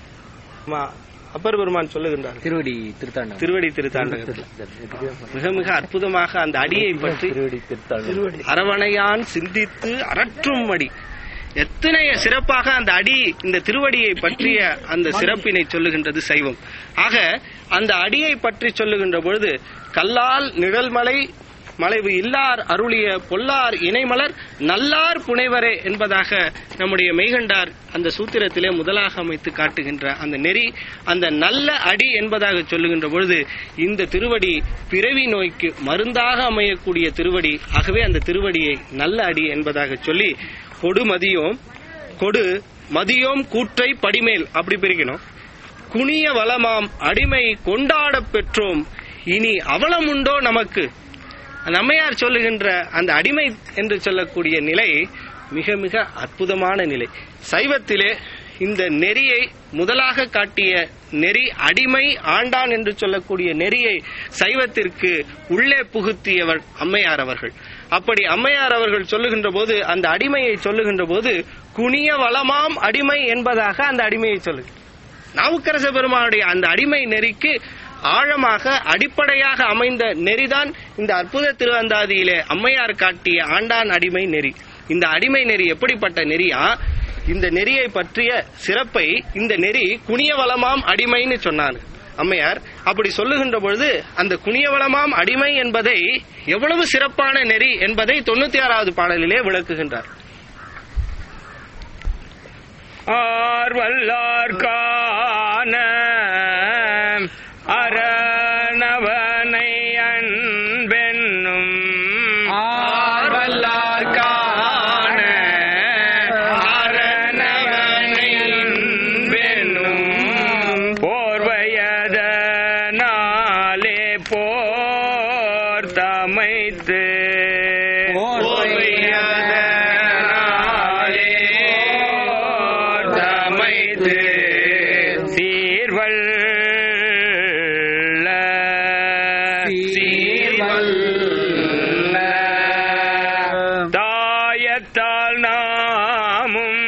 மா- அப்பர் பெருமான் சொல்லுகின்றார் திருவடி திருத்தாண்டம் திருவடி திருத்தாண்டகத்தில் மிக மிக அற்புதமாக அந்த அடியை பற்றி திருவடி திருத்தாண்டம் அரவணையான் சிந்தித்து அரற்றும் அடி எத்தனை சிறப்பாக அந்த அடி இந்த திருவடியை பற்றிய அந்த சிறப்பினை சொல்லுகின்றது சைவம் ஆக அந்த அடியை பற்றி சொல்லுகின்ற பொழுது கல்லால் நிழல்மலை மலைவு இல்லார் அருளிய பொல்லார் இணைமலர் நல்லார் புனைவரே என்பதாக நம்முடைய மெய்கண்டார் அந்த சூத்திரத்திலே முதலாக அமைத்து காட்டுகின்ற அந்த நெறி அந்த நல்ல அடி என்பதாக சொல்லுகின்ற பொழுது இந்த திருவடி பிறவி நோய்க்கு மருந்தாக அமையக்கூடிய திருவடி ஆகவே அந்த திருவடியை நல்ல அடி என்பதாக சொல்லி கொடு மதியோம் கொடு மதியோம் கூற்றை படிமேல் அப்படி பிரிக்கணும் குனிய வளமாம் அடிமை கொண்டாடப் பெற்றோம் இனி அவலம் உண்டோ நமக்கு அந்த அம்மையார் சொல்லுகின்ற அந்த அடிமை என்று சொல்லக்கூடிய நிலை மிக மிக அற்புதமான நிலை சைவத்திலே இந்த நெறியை முதலாக காட்டிய நெறி அடிமை ஆண்டான் என்று சொல்லக்கூடிய நெறியை சைவத்திற்கு உள்ளே புகுத்தியவர் அம்மையார் அவர்கள் அப்படி அம்மையார் அவர்கள் சொல்லுகின்ற போது அந்த அடிமையை சொல்லுகின்ற போது குனிய வளமாம் அடிமை என்பதாக அந்த அடிமையை சொல்லுகிறார் நாவுக்கரச பெருமானுடைய அந்த அடிமை நெறிக்கு ஆழமாக அடிப்படையாக அமைந்த நெறிதான் இந்த அற்புத திருவந்தாதியிலே அம்மையார் காட்டிய ஆண்டான் அடிமை நெறி இந்த அடிமை நெறி எப்படிப்பட்ட நெறியா இந்த நெறியை பற்றிய சிறப்பை இந்த நெறி குனியவளமாம் அடிமைன்னு சொன்னாங்க அம்மையார் அப்படி சொல்லுகின்ற பொழுது அந்த குனியவளமாம் அடிமை என்பதை எவ்வளவு சிறப்பான நெறி என்பதை தொண்ணூத்தி ஆறாவது பாடலிலே விளக்குகின்றார் ஆர்வல்லார் காண அரணவனை அன்பென்னும் ஆர்வல்லார் காண அரணவனை அன்பென்னும் போர்வையதனாலே போர் தமைத்து போர்வையதனாலே போர் தமைத்து சீர்வல்ல சீர்வல்ல தாயத்தால் நாமும்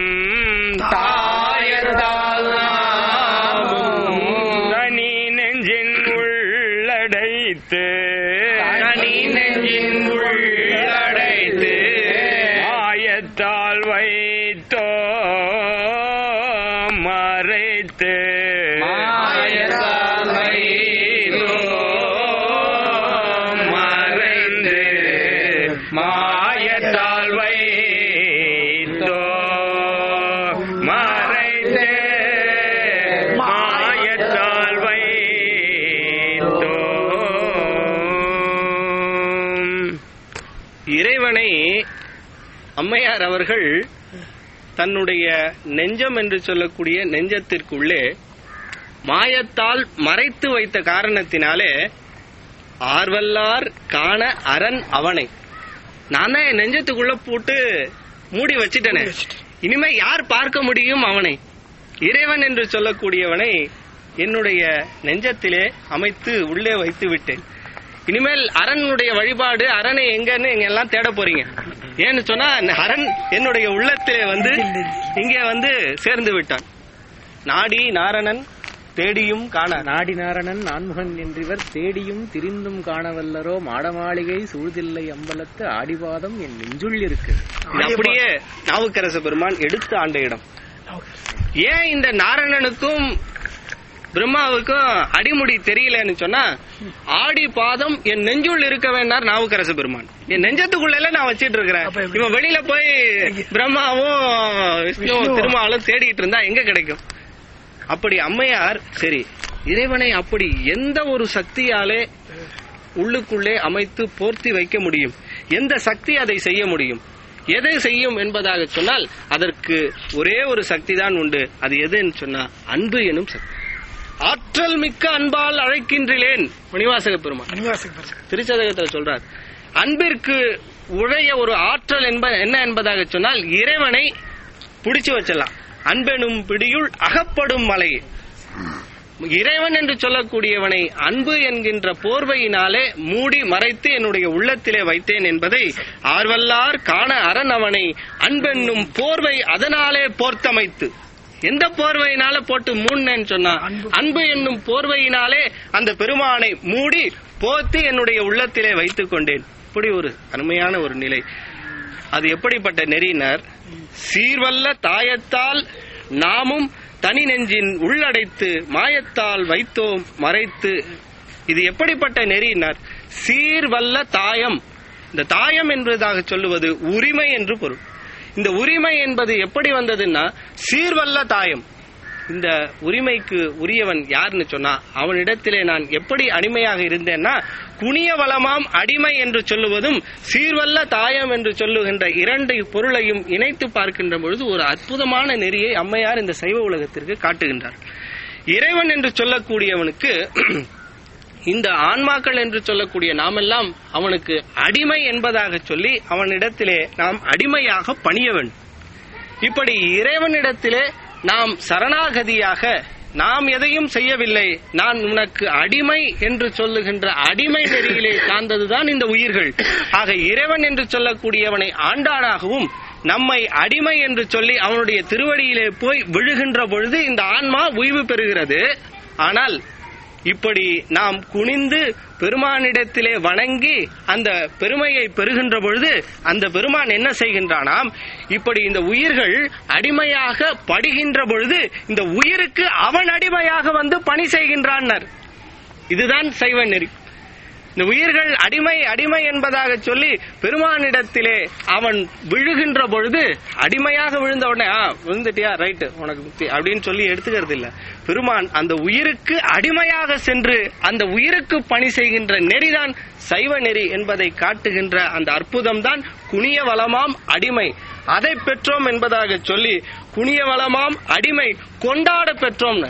தாயத்தால் நாமும் தனி நெஞ்சின் உள்ளடைத்து தனி நெஞ்சின் உள்ளடைத்து ஆயத்தால் வைத்தோ மறைத்து மாயத்தால் வைத்தோ மறைந்து மாயத்தால் வைத்தோ மறைந்து மாயத்தால் வைத்தோ இறைவனை அம்மையார் அவர்கள் தன்னுடைய நெஞ்சம் என்று சொல்லக்கூடிய நெஞ்சத்திற்குள்ளே மாயத்தால் மறைத்து வைத்த காரணத்தினாலே ஆர்வல்லார் காண அரண் அவனை நான் தான் என் நெஞ்சத்துக்குள்ள போட்டு மூடி வச்சிட்டேனே இனிமே யார் பார்க்க முடியும் அவனை இறைவன் என்று சொல்லக்கூடியவனை என்னுடைய நெஞ்சத்திலே அமைத்து உள்ளே வைத்து விட்டேன் இனிமேல் அரணுடைய வழிபாடு அரணை எங்கன்னு எங்க எல்லாம் தேட போறீங்க ஏன்னு சொன்னா இந்த அரண் என்னுடைய உள்ளத்திலே வந்து இங்கே வந்து சேர்ந்து விட்டான் நாடி நாரணன் தேடியும் காண நாடி நாரணன் நான்முகன் என்றிவர் தேடியும் திரிந்தும் காணவல்லரோ மாடமாளிகை சூழ்தில்லை அம்பலத்து ஆடிவாதம் என் நெஞ்சுள் இருக்கு இது அப்படியே நாவுக்கரச பெருமான் எடுத்து ஆண்ட இடம் ஏன் இந்த நாராயணனுக்கும் பிரம்மாவுக்கும் அடிமுடி தெரியலன்னு சொன்னா ஆடி பாதம் என் நெஞ்சுள் இருக்க வேண்டார் நாவுக்கரச பெருமான் என் நெஞ்சத்துக்குள்ள நான் வச்சிட்டு இருக்கிறேன் இவன் வெளியில போய் பிரம்மாவும் விஷ்ணுவும் திருமாலும் தேடிட்டு இருந்தா எங்க கிடைக்கும் அப்படி அம்மையார் சரி இறைவனை அப்படி எந்த ஒரு சக்தியாலே உள்ளுக்குள்ளே அமைத்து போர்த்தி வைக்க முடியும் எந்த சக்தி அதை செய்ய முடியும் எதை செய்யும் என்பதாக சொன்னால் அதற்கு ஒரே ஒரு சக்தி தான் உண்டு அது எதுன்னு சொன்னா அன்பு எனும் சக்தி ஆற்றல் மிக்க அன்பால் அழைக்கின்றேன் மணிவாசக பெருமான் திருச்சதகத்தில் சொல்றார் அன்பிற்கு உழைய ஒரு ஆற்றல் என்ப என்ன என்பதாக சொன்னால் இறைவனை பிடிச்சு வச்சிடலாம் அன்பெனும் பிடியுள் அகப்படும் மலை இறைவன் என்று சொல்லக்கூடியவனை அன்பு என்கின்ற போர்வையினாலே மூடி மறைத்து என்னுடைய உள்ளத்திலே வைத்தேன் என்பதை ஆர்வல்லார் காண அரண் அவனை அன்பென்னும் போர்வை அதனாலே போர்த்தமைத்து எந்த போர்வையினால போட்டு மூடினேன்னு சொன்னா அன்பு என்னும் போர்வையினாலே அந்த பெருமானை மூடி போர்த்தி என்னுடைய உள்ளத்திலே வைத்துக் கொண்டேன் இப்படி ஒரு அருமையான ஒரு நிலை அது எப்படிப்பட்ட நெறியினர் சீர்வல்ல தாயத்தால் நாமும் தனி நெஞ்சின் உள்ளடைத்து மாயத்தால் வைத்தோம் மறைத்து இது எப்படிப்பட்ட நெறியினர் சீர்வல்ல தாயம் இந்த தாயம் என்பதாக சொல்லுவது உரிமை என்று பொருள் இந்த உரிமை என்பது எப்படி வந்ததுன்னா சீர்வல்ல தாயம் இந்த உரிமைக்கு உரியவன் யாருன்னு சொன்னா அவனிடத்திலே நான் எப்படி அடிமையாக இருந்தேன்னா குனிய வளமாம் அடிமை என்று சொல்லுவதும் சீர்வல்ல தாயம் என்று சொல்லுகின்ற இரண்டு பொருளையும் இணைத்து பார்க்கின்ற பொழுது ஒரு அற்புதமான நெறியை அம்மையார் இந்த சைவ உலகத்திற்கு காட்டுகின்றார் இறைவன் என்று சொல்லக்கூடியவனுக்கு இந்த ஆன்மாக்கள் என்று சொல்லக்கூடிய நாமெல்லாம் அவனுக்கு அடிமை என்பதாக சொல்லி அவனிடத்திலே நாம் அடிமையாக பணிய வேண்டும் இப்படி இறைவனிடத்திலே நாம் சரணாகதியாக நாம் எதையும் செய்யவில்லை நான் உனக்கு அடிமை என்று சொல்லுகின்ற அடிமை நெறியிலே சார்ந்ததுதான் இந்த உயிர்கள் ஆக இறைவன் என்று சொல்லக்கூடியவனை ஆண்டானாகவும் நம்மை அடிமை என்று சொல்லி அவனுடைய திருவடியிலே போய் விழுகின்ற பொழுது இந்த ஆன்மா உய்வு பெறுகிறது ஆனால் இப்படி நாம் குனிந்து பெருமானிடத்திலே வணங்கி அந்த பெருமையை பெறுகின்ற பொழுது அந்த பெருமான் என்ன செய்கின்றானாம் இப்படி இந்த உயிர்கள் அடிமையாக படுகின்ற பொழுது இந்த உயிருக்கு அவன் அடிமையாக வந்து பணி செய்கின்றான் இதுதான் சைவ நெறி இந்த உயிர்கள் அடிமை அடிமை என்பதாக சொல்லி பெருமானிடத்திலே அவன் விழுகின்ற பொழுது அடிமையாக விழுந்த உடனே ஆ விழுந்துட்டியா ரைட்டு உனக்கு முக்தி அப்படின்னு சொல்லி எடுத்துக்கிறது இல்ல பெருமான் அந்த உயிருக்கு அடிமையாக சென்று அந்த உயிருக்கு பணி செய்கின்ற நெறிதான் சைவ நெறி என்பதை காட்டுகின்ற அந்த அற்புதம் தான் குனிய வளமாம் அடிமை அதை பெற்றோம் என்பதாக சொல்லி குனிய வளமாம் அடிமை கொண்டாட பெற்றோம்னு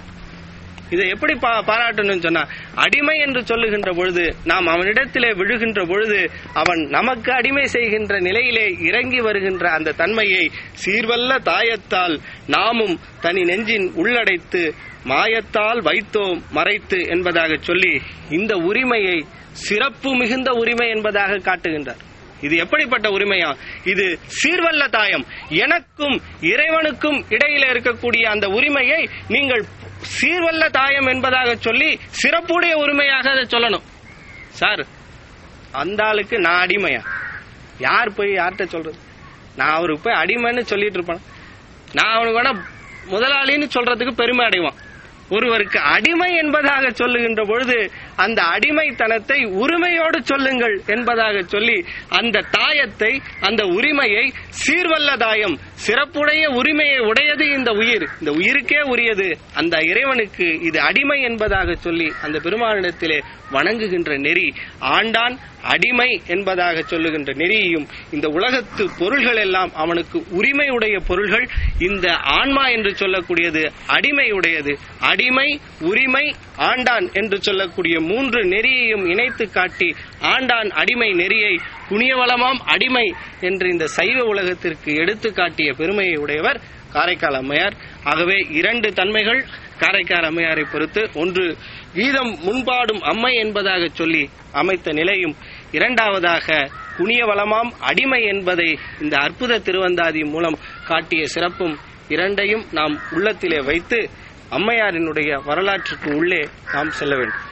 இதை எப்படி பா- பாராட்டணும்னு சொன்னா அடிமை என்று சொல்லுகின்ற பொழுது நாம் அவனிடத்திலே விழுகின்ற பொழுது அவன் நமக்கு அடிமை செய்கின்ற நிலையிலே இறங்கி வருகின்ற அந்த தன்மையை சீர்வல்ல தாயத்தால் நாமும் தனி நெஞ்சின் உள்ளடைத்து மாயத்தால் வைத்தோம் மறைத்து என்பதாக சொல்லி இந்த உரிமையை சிறப்பு மிகுந்த உரிமை என்பதாக காட்டுகின்றார் இது எப்படிப்பட்ட உரிமையா இது சீர்வல்ல தாயம் எனக்கும் இறைவனுக்கும் இடையில இருக்கக்கூடிய அந்த உரிமையை நீங்கள் சீர்வல்ல தாயம் என்பதாக சொல்லி சிறப்புடைய உரிமையாக அதை சொல்லணும் சார் அந்த ஆளுக்கு நான் அடிமையா யார் போய் யார்கிட்ட சொல்றது நான் அவருக்கு போய் அடிமைன்னு சொல்லிட்டு இருப்பேன் நான் அவனுக்கு வேணா முதலாளின்னு சொல்றதுக்கு பெருமை அடைவான் ஒருவருக்கு அடிமை என்பதாக சொல்லுகின்ற பொழுது அந்த அடிமைத்தனத்தை உரிமையோடு சொல்லுங்கள் என்பதாக சொல்லி அந்த தாயத்தை அந்த உரிமையை சீர்வல்ல தாயம் சிறப்புடைய உரிமையை உடையது இந்த உயிர் இந்த உயிருக்கே உரியது அந்த இறைவனுக்கு இது அடிமை என்பதாக சொல்லி அந்த பெருமானிடத்திலே வணங்குகின்ற நெறி ஆண்டான் அடிமை என்பதாக சொல்லுகின்ற நெறியையும் இந்த உலகத்து பொருள்கள் எல்லாம் அவனுக்கு உரிமையுடைய பொருள்கள் இந்த ஆன்மா என்று சொல்லக்கூடியது அடிமையுடையது அடிமை உரிமை ஆண்டான் என்று சொல்லக்கூடிய மூன்று நெறியையும் இணைத்து காட்டி ஆண்டான் அடிமை நெறியை புனியவளமாம் அடிமை என்று இந்த சைவ உலகத்திற்கு எடுத்து காட்டிய பெருமையை உடையவர் காரைக்கால் அம்மையார் ஆகவே இரண்டு தன்மைகள் காரைக்கால் அம்மையாரை பொறுத்து ஒன்று கீதம் முன்பாடும் அம்மை என்பதாக சொல்லி அமைத்த நிலையும் இரண்டாவதாக குனிய வளமாம் அடிமை என்பதை இந்த அற்புத திருவந்தாதி மூலம் காட்டிய சிறப்பும் இரண்டையும் நாம் உள்ளத்திலே வைத்து அம்மையாரினுடைய வரலாற்றுக்கு உள்ளே நாம் செல்ல வேண்டும்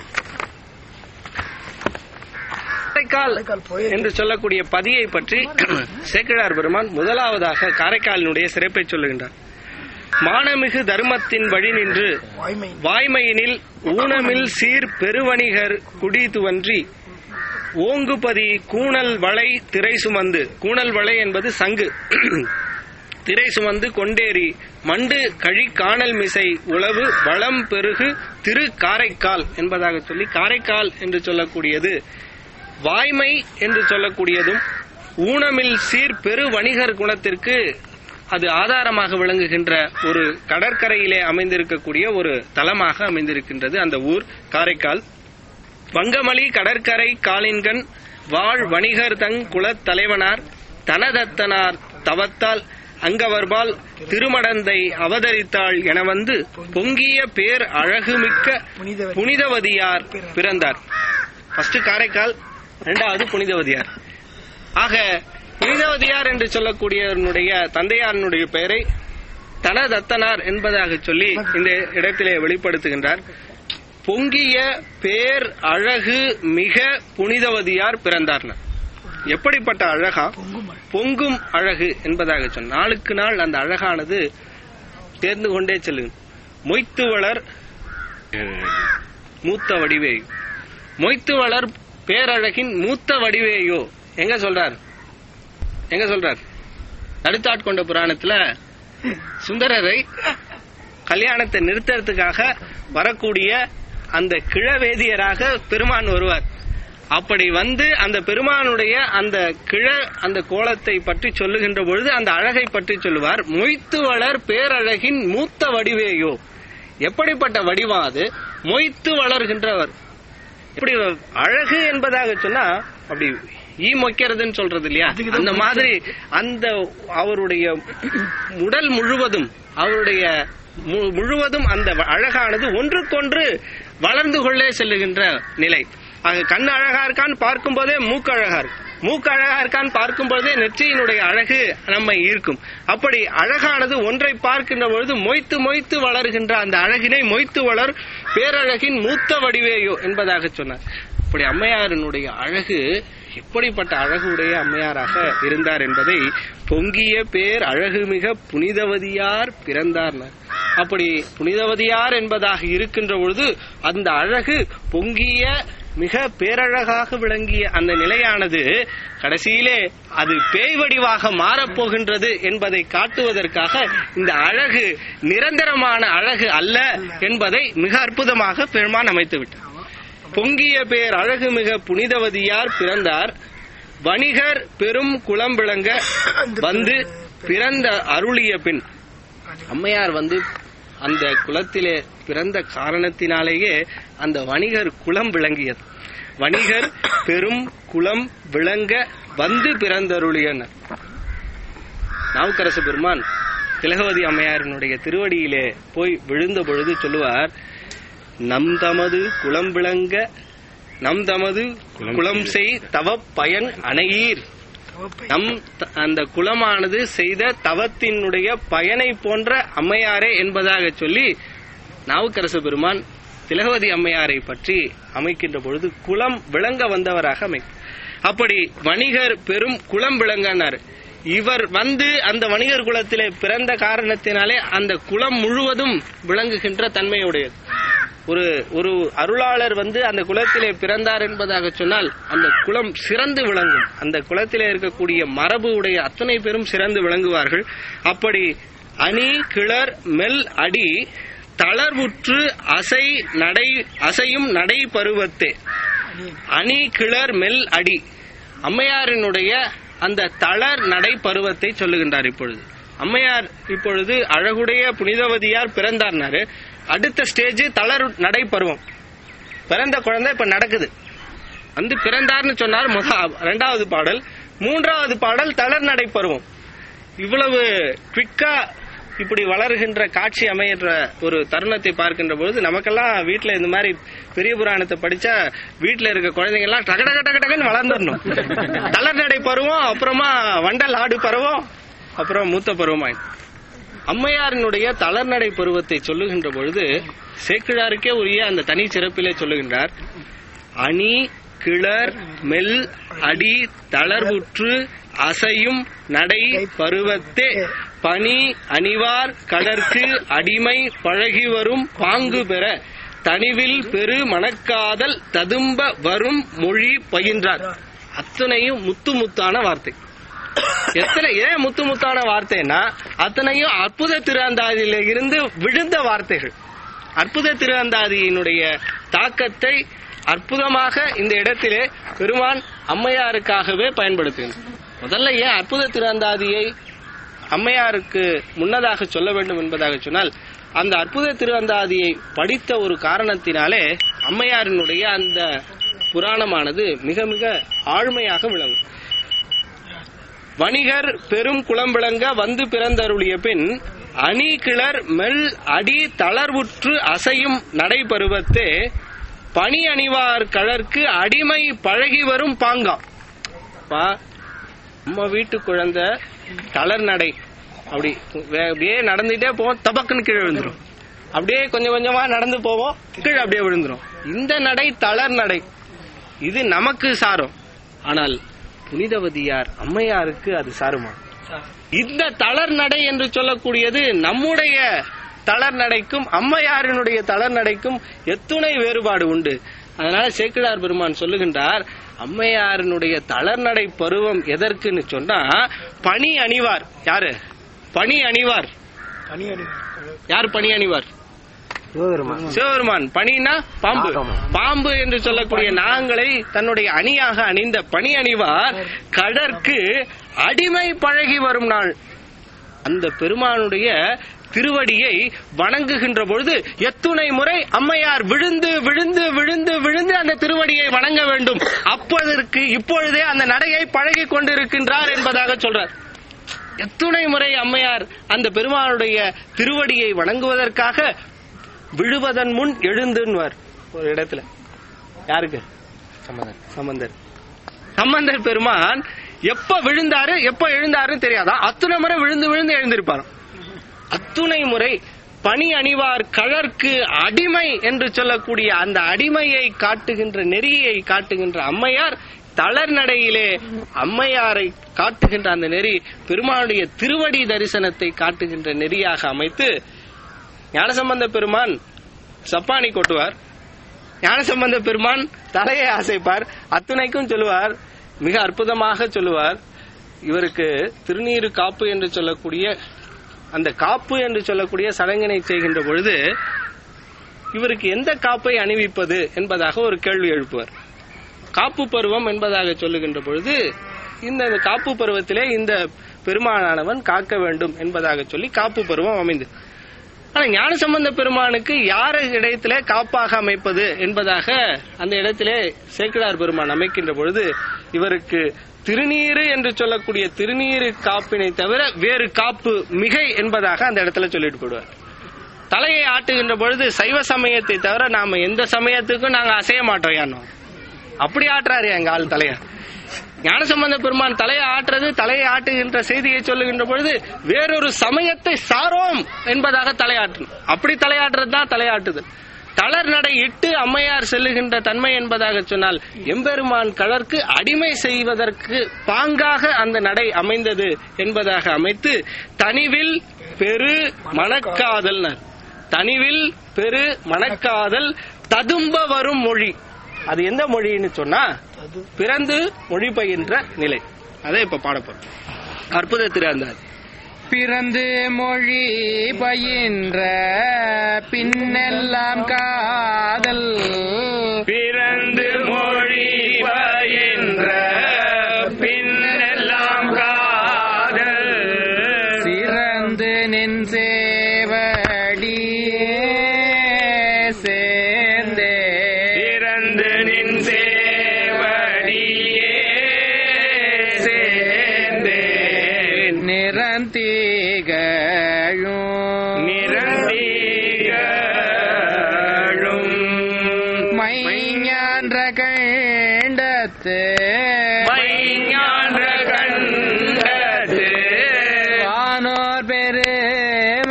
காரைக்கால் என்று சொல்லக்கூடிய பதியை பற்றி சேக்கிழார் பெருமான் முதலாவதாக காரைக்காலினுடைய சிறப்பை சொல்லுகின்றார் மானமிகு தர்மத்தின் வழி நின்று வாய்மையினில் ஊனமில் சீர் பெருவணிகர் குடி துவன்றி ஓங்குபதி கூணல் வளை திரை சுமந்து கூணல் வளை என்பது சங்கு திரை சுமந்து கொண்டேறி மண்டு கழி காணல் மிசை உளவு வளம் பெருகு திரு காரைக்கால் என்பதாக சொல்லி காரைக்கால் என்று சொல்லக்கூடியது வாய்மை என்று சொல்லக்கூடியதும் ஊனமில் சீர் பெரு வணிகர் குணத்திற்கு அது ஆதாரமாக விளங்குகின்ற ஒரு கடற்கரையிலே அமைந்திருக்கக்கூடிய ஒரு தலமாக அமைந்திருக்கின்றது அந்த ஊர் காரைக்கால் வங்கமலி கடற்கரை காளின்கண் வாழ் வணிகர் தங் குலத் தலைவனார் தனதத்தனார் தவத்தால் அங்கவர்பால் திருமடந்தை அவதரித்தாள் என வந்து பொங்கிய பேர் அழகுமிக்க புனிதவதியார் பிறந்தார் ஃபர்ஸ்ட் காரைக்கால் இரண்டாவது புனிதவதியார் ஆக புனிதவதியார் என்று சொல்லக்கூடியவனுடைய தந்தையாரனுடைய பெயரை தனதத்தனார் என்பதாக சொல்லி இந்த இடத்திலே வெளிப்படுத்துகின்றார் பொங்கிய பேர் அழகு மிக புனிதவதியார் பிறந்தார்னா எப்படிப்பட்ட அழகா பொங்கும் அழகு என்பதாக சொன்ன நாளுக்கு நாள் அந்த அழகானது தேர்ந்து கொண்டே செல்லும் மொய்த்து வளர் மூத்த வடிவேயோ மொய்த்து வளர் பேரழகின் மூத்த வடிவேயோ எங்க சொல்றார் எங்க சொல்றார் நடுத்தாட்கொண்ட புராணத்துல சுந்தரரை கல்யாணத்தை நிறுத்துறதுக்காக வரக்கூடிய அந்த கிழவேதியராக பெருமான் வருவார் அப்படி வந்து அந்த பெருமானுடைய அந்த கிழ அந்த கோலத்தை பற்றி சொல்லுகின்ற பொழுது அந்த அழகை பற்றி சொல்லுவார் மொய்த்து வளர் பேரழகின் மூத்த வடிவேயோ எப்படிப்பட்ட வடிவம் அது மொய்த்து வளர்கின்றவர் இப்படி அழகு என்பதாக சொன்னா அப்படி ஈ மொய்க்கிறதுன்னு சொல்றது இல்லையா அந்த மாதிரி அந்த அவருடைய உடல் முழுவதும் அவருடைய மு- முழுவதும் அந்த அழகானது ஒன்றுக்கொன்று வளர்ந்து கொள்ளே செல்லுகின்ற நிலை ஆக கண் அழகா இருக்கான்னு பார்க்கும் போதே மூக்கு அழகா இருக்கு மூக்கு அழகா இருக்கான்னு பார்க்கும் போதே நெற்றியினுடைய அழகு நம்மை ஈர்க்கும் அப்படி அழகானது ஒன்றை பார்க்கின்ற பொழுது மொய்த்து மொய்த்து வளர்கின்ற அந்த அழகினை மொய்த்து வளர் பேரழகின் மூத்த வடிவேயோ என்பதாக சொன்னார் இப்படி அம்மையாரினுடைய அழகு எப்படிப்பட்ட அழகுடைய அம்மையாராக இருந்தார் என்பதை பொங்கிய பேர் அழகுமிக புனிதவதியார் பிறந்தார்னர் அப்படி புனிதவதியார் என்பதாக இருக்கின்ற பொழுது அந்த அழகு பொங்கிய மிக பேரழகாக விளங்கிய அந்த நிலையானது கடைசியிலே அது பேய் வடிவாக மாறப்போகின்றது என்பதை காட்டுவதற்காக இந்த அழகு நிரந்தரமான அழகு அல்ல என்பதை மிக அற்புதமாக பெருமான் அமைத்து விட்டார் பொங்கிய பேர் அழகு மிக புனிதவதியார் பிறந்தார் வணிகர் பெரும் குளம் விளங்க வந்து பிறந்த அருளிய பின் அம்மையார் வந்து அந்த குலத்திலே பிறந்த காரணத்தினாலேயே அந்த வணிகர் குலம் விளங்கியது வணிகர் பெரும் குலம் விளங்க வந்து பிறந்தருளியனர் நாவுக்கரசு பெருமான் திலகவதி அம்மையாரினுடைய திருவடியிலே போய் விழுந்த பொழுது சொல்லுவார் நம் தமது குலம் விளங்க நம் தமது குலம் செய் தவ பயன் அணையீர் நம் த- அந்த குலமானது செய்த தவத்தினுடைய பயனை போன்ற அம்மையாரே என்பதாக சொல்லி நாவுக்கரசு பெருமான் திலகவதி அம்மையாரை பற்றி அமைக்கின்ற பொழுது குலம் விளங்க வந்தவராக அமை அப்படி வணிகர் பெரும் குலம் விளங்கனார் இவர் வந்து அந்த வணிகர் குலத்திலே பிறந்த காரணத்தினாலே அந்த குலம் முழுவதும் விளங்குகின்ற தன்மையுடையது ஒரு ஒரு அருளாளர் வந்து அந்த குலத்திலே பிறந்தார் என்பதாக சொன்னால் அந்த குலம் சிறந்து விளங்கும் அந்த குலத்திலே இருக்கக்கூடிய மரபு உடைய அத்தனை பேரும் சிறந்து விளங்குவார்கள் அப்படி அணி கிளர் மெல் அடி தளர்வுற்று அசை நடை அசையும் நடை பருவத்தே அணி கிளர் மெல் அடி அம்மையாரினுடைய அந்த தளர் நடை பருவத்தை சொல்லுகின்றார் இப்பொழுது அம்மையார் இப்பொழுது அழகுடைய புனிதவதியார் பிறந்தார்னாரு அடுத்த ஸ்டேஜ் தளர் நடை பருவம் பிறந்த குழந்தை இப்ப நடக்குது வந்து பிறந்தார்னு சொன்னார் முத இரண்டாவது பாடல் மூன்றாவது பாடல் தளர் நடை பருவம் இவ்வளவு குவிக்கா இப்படி வளருகின்ற காட்சி அமைகின்ற ஒரு தருணத்தை பார்க்கின்ற பொழுது நமக்கெல்லாம் வீட்டுல இந்த மாதிரி பெரிய புராணத்தை படிச்சா வீட்டுல இருக்க குழந்தைங்க எல்லாம் டக டக டக டகன்னு வளர்ந்துடணும் தளர் நடை பருவம் அப்புறமா வண்டல் ஆடு பருவம் அப்புறம் மூத்த பருவமாய் அம்மையாரினுடைய தளர்நடை பருவத்தை சொல்லுகின்ற பொழுது சேக்கிழாருக்கே உரிய அந்த தனி சிறப்பிலே சொல்லுகின்றார் அணி கிளர் மெல் அடி தளர்வுற்று அசையும் நடை பருவத்தே பனி அணிவார் கடற்கு அடிமை பழகி வரும் பாங்கு பெற தனிவில் பெரு மணக்காதல் ததும்ப வரும் மொழி பயின்றார் அத்தனையும் முத்து முத்தான வார்த்தை எத்தனை ஏன் முத்து முத்தான வார்த்தைன்னா அத்தனையும் அற்புத திருஅந்தாதியில இருந்து விழுந்த வார்த்தைகள் அற்புத திருஅந்தாதியினுடைய தாக்கத்தை அற்புதமாக இந்த இடத்திலே பெருமான் அம்மையாருக்காகவே பயன்படுத்துகின்றார் முதல்ல ஏன் அற்புத திருஅந்தாதியை அம்மையாருக்கு முன்னதாக சொல்ல வேண்டும் என்பதாக சொன்னால் அந்த அற்புத திருவந்தாதியை படித்த ஒரு காரணத்தினாலே அம்மையாரினுடைய அந்த புராணமானது மிக மிக ஆழ்மையாக விளங்கும் வணிகர் பெரும் குளம்பிளங்க வந்து பிறந்தருளிய பின் அணி கிளர் மெல் அடி தளர்வுற்று அசையும் நடைபருவத்தே பணி அணிவார் கழற்கு அடிமை பழகி வரும் பாங்காம் பா நம்ம வீட்டு குழந்தை தளர் நடை அப்படி வே- அப்படியே நடந்துட்டே போவோம் தபக்குன்னு கீழே விழுந்துரும் அப்படியே கொஞ்சம் கொஞ்சமா நடந்து போவோம் கீழே அப்படியே விழுந்துரும் இந்த நடை தளர் நடை இது நமக்கு சாரும் ஆனால் புனிதவதியார் அம்மையாருக்கு அது சாருமா இந்த தளர் நடை என்று சொல்லக்கூடியது நம்முடைய தளர் நடைக்கும் அம்மையாரினுடைய தளர் நடைக்கும் எத்துணை வேறுபாடு உண்டு அதனால சேக்கிழார் பெருமான் சொல்லுகின்றார் அம்மையாரினுடைய தளர் நடை பருவம் எதற்குன்னு சொன்னா பனி அணிவார் யாரு பனி அணிவார் யார் பனி அணிவார் சிவபெருமான் சிவபெருமான் பனினா பாம்பு நாகம். பாம்பு என்று சொல்லக்கூடிய நாகங்களை தன்னுடைய அணியாக அணிந்த பனி அணிவார் கடற்கு அடிமை பழகி வரும் நாள் அந்த பெருமானுடைய திருவடியை வணங்குகின்ற பொழுது எத்துணை முறை அம்மையார் விழுந்து விழுந்து விழுந்து விழுந்து அந்த திருவடியை வணங்க வேண்டும் அப்பதற்கு இப்பொழுதே அந்த நடையை பழகி கொண்டிருக்கின்றார் என்பதாக சொல்றார் எத்துணை முறை அம்மையார் அந்த பெருமானுடைய திருவடியை வணங்குவதற்காக விழுவதன் முன் எழுந்துன்னுவார் ஒரு இடத்துல யாருக்கு சம்மதம் சம்பந்தர் சம்பந்தர் பெருமான் எப்ப விழுந்தாரு எப்ப எழுந்தாருன்னு தெரியாதா அத்துணை முறை விழுந்து விழுந்து எழுந்திருப்பாராம் அத்துணை முறை பணி அணிவார் கழற்கு அடிமை என்று சொல்லக்கூடிய அந்த அடிமையை காட்டுகின்ற நெறியை காட்டுகின்ற அம்மையார் தளர் நடையிலே அம்மையாரை காட்டுகின்ற அந்த நெறி பெருமானுடைய திருவடி தரிசனத்தை காட்டுகின்ற நெறியாக அமைத்து ஞானசம்பந்த பெருமான் சப்பானி கொட்டுவார் ஞானசம்பந்த பெருமான் தலையை அசைப்பார் அத்துணைக்கும் சொல்லுவார் மிக அற்புதமாக சொல்லுவார் இவருக்கு திருநீரு காப்பு என்று சொல்லக்கூடிய அந்த காப்பு என்று சொல்லக்கூடிய சடங்கினை செய்கின்ற பொழுது இவருக்கு எந்த காப்பை அணிவிப்பது என்பதாக ஒரு கேள்வி எழுப்புவார் காப்பு பருவம் என்பதாக சொல்லுகின்ற பொழுது இந்த இந்த காப்பு பருவத்திலே இந்த பெருமானானவன் காக்க வேண்டும் என்பதாக சொல்லி காப்பு பருவம் அமைந்து ஆனா ஞானசம்பந்த பெருமானுக்கு யார் இடத்தில காப்பாக அமைப்பது என்பதாக அந்த இடத்திலே சேக்கிழார் பெருமான் அமைக்கின்ற பொழுது இவருக்கு திருநீரு என்று சொல்லக்கூடிய திருநீரு காப்பினை தவிர வேறு காப்பு மிகை என்பதாக அந்த இடத்துல சொல்லிட்டு போடுவார் தலையை ஆட்டுகின்ற பொழுது சைவ சமயத்தை தவிர நாம எந்த சமயத்துக்கும் நாங்க அசைய மாட்டோம் யானோ அப்படி ஆட்டுறாரு எங்க ஆள் தலைய ஞானசம்பந்த பெருமான் தலையை ஆட்டுறது தலையை ஆட்டுகின்ற செய்தியை சொல்லுகின்ற பொழுது வேறொரு சமயத்தை சாரோம் என்பதாக தலையாட்டணும் அப்படி தலையாட்டுறது தான் தலையாட்டுதல் தளர் நடை இட்டு அம்மையார் செல்லுகின்ற தன்மை என்பதாக சொன்னால் எம்பெருமான் கலர்க்கு அடிமை செய்வதற்கு பாங்காக அந்த நடை அமைந்தது என்பதாக அமைத்து தனிவில் பெரு மணக்காதல் தனிவில் பெரு மணக்காதல் ததும்ப வரும் மொழி அது எந்த மொழின்னு சொன்னா பிறந்து மொழி பயின்ற நிலை அதை இப்ப பாடப்போறோம் அற்புத திறந்தார் பிறந்து மொழி பயின்ற பின்னெல்லாம் காதல் பிறந்து மொழி பயின்ற பின்னெல்லாம் காதல் சிறந்து நின் சேவடி சேர்ந்தே பிறந்து நின் சேவடியே சேர்ந்தேன் நிறந்தீகழும் நிரந்தீகளும் மைஞான்ற கண்டத்து மைஞான்ற கண்டது வானோர் பெரு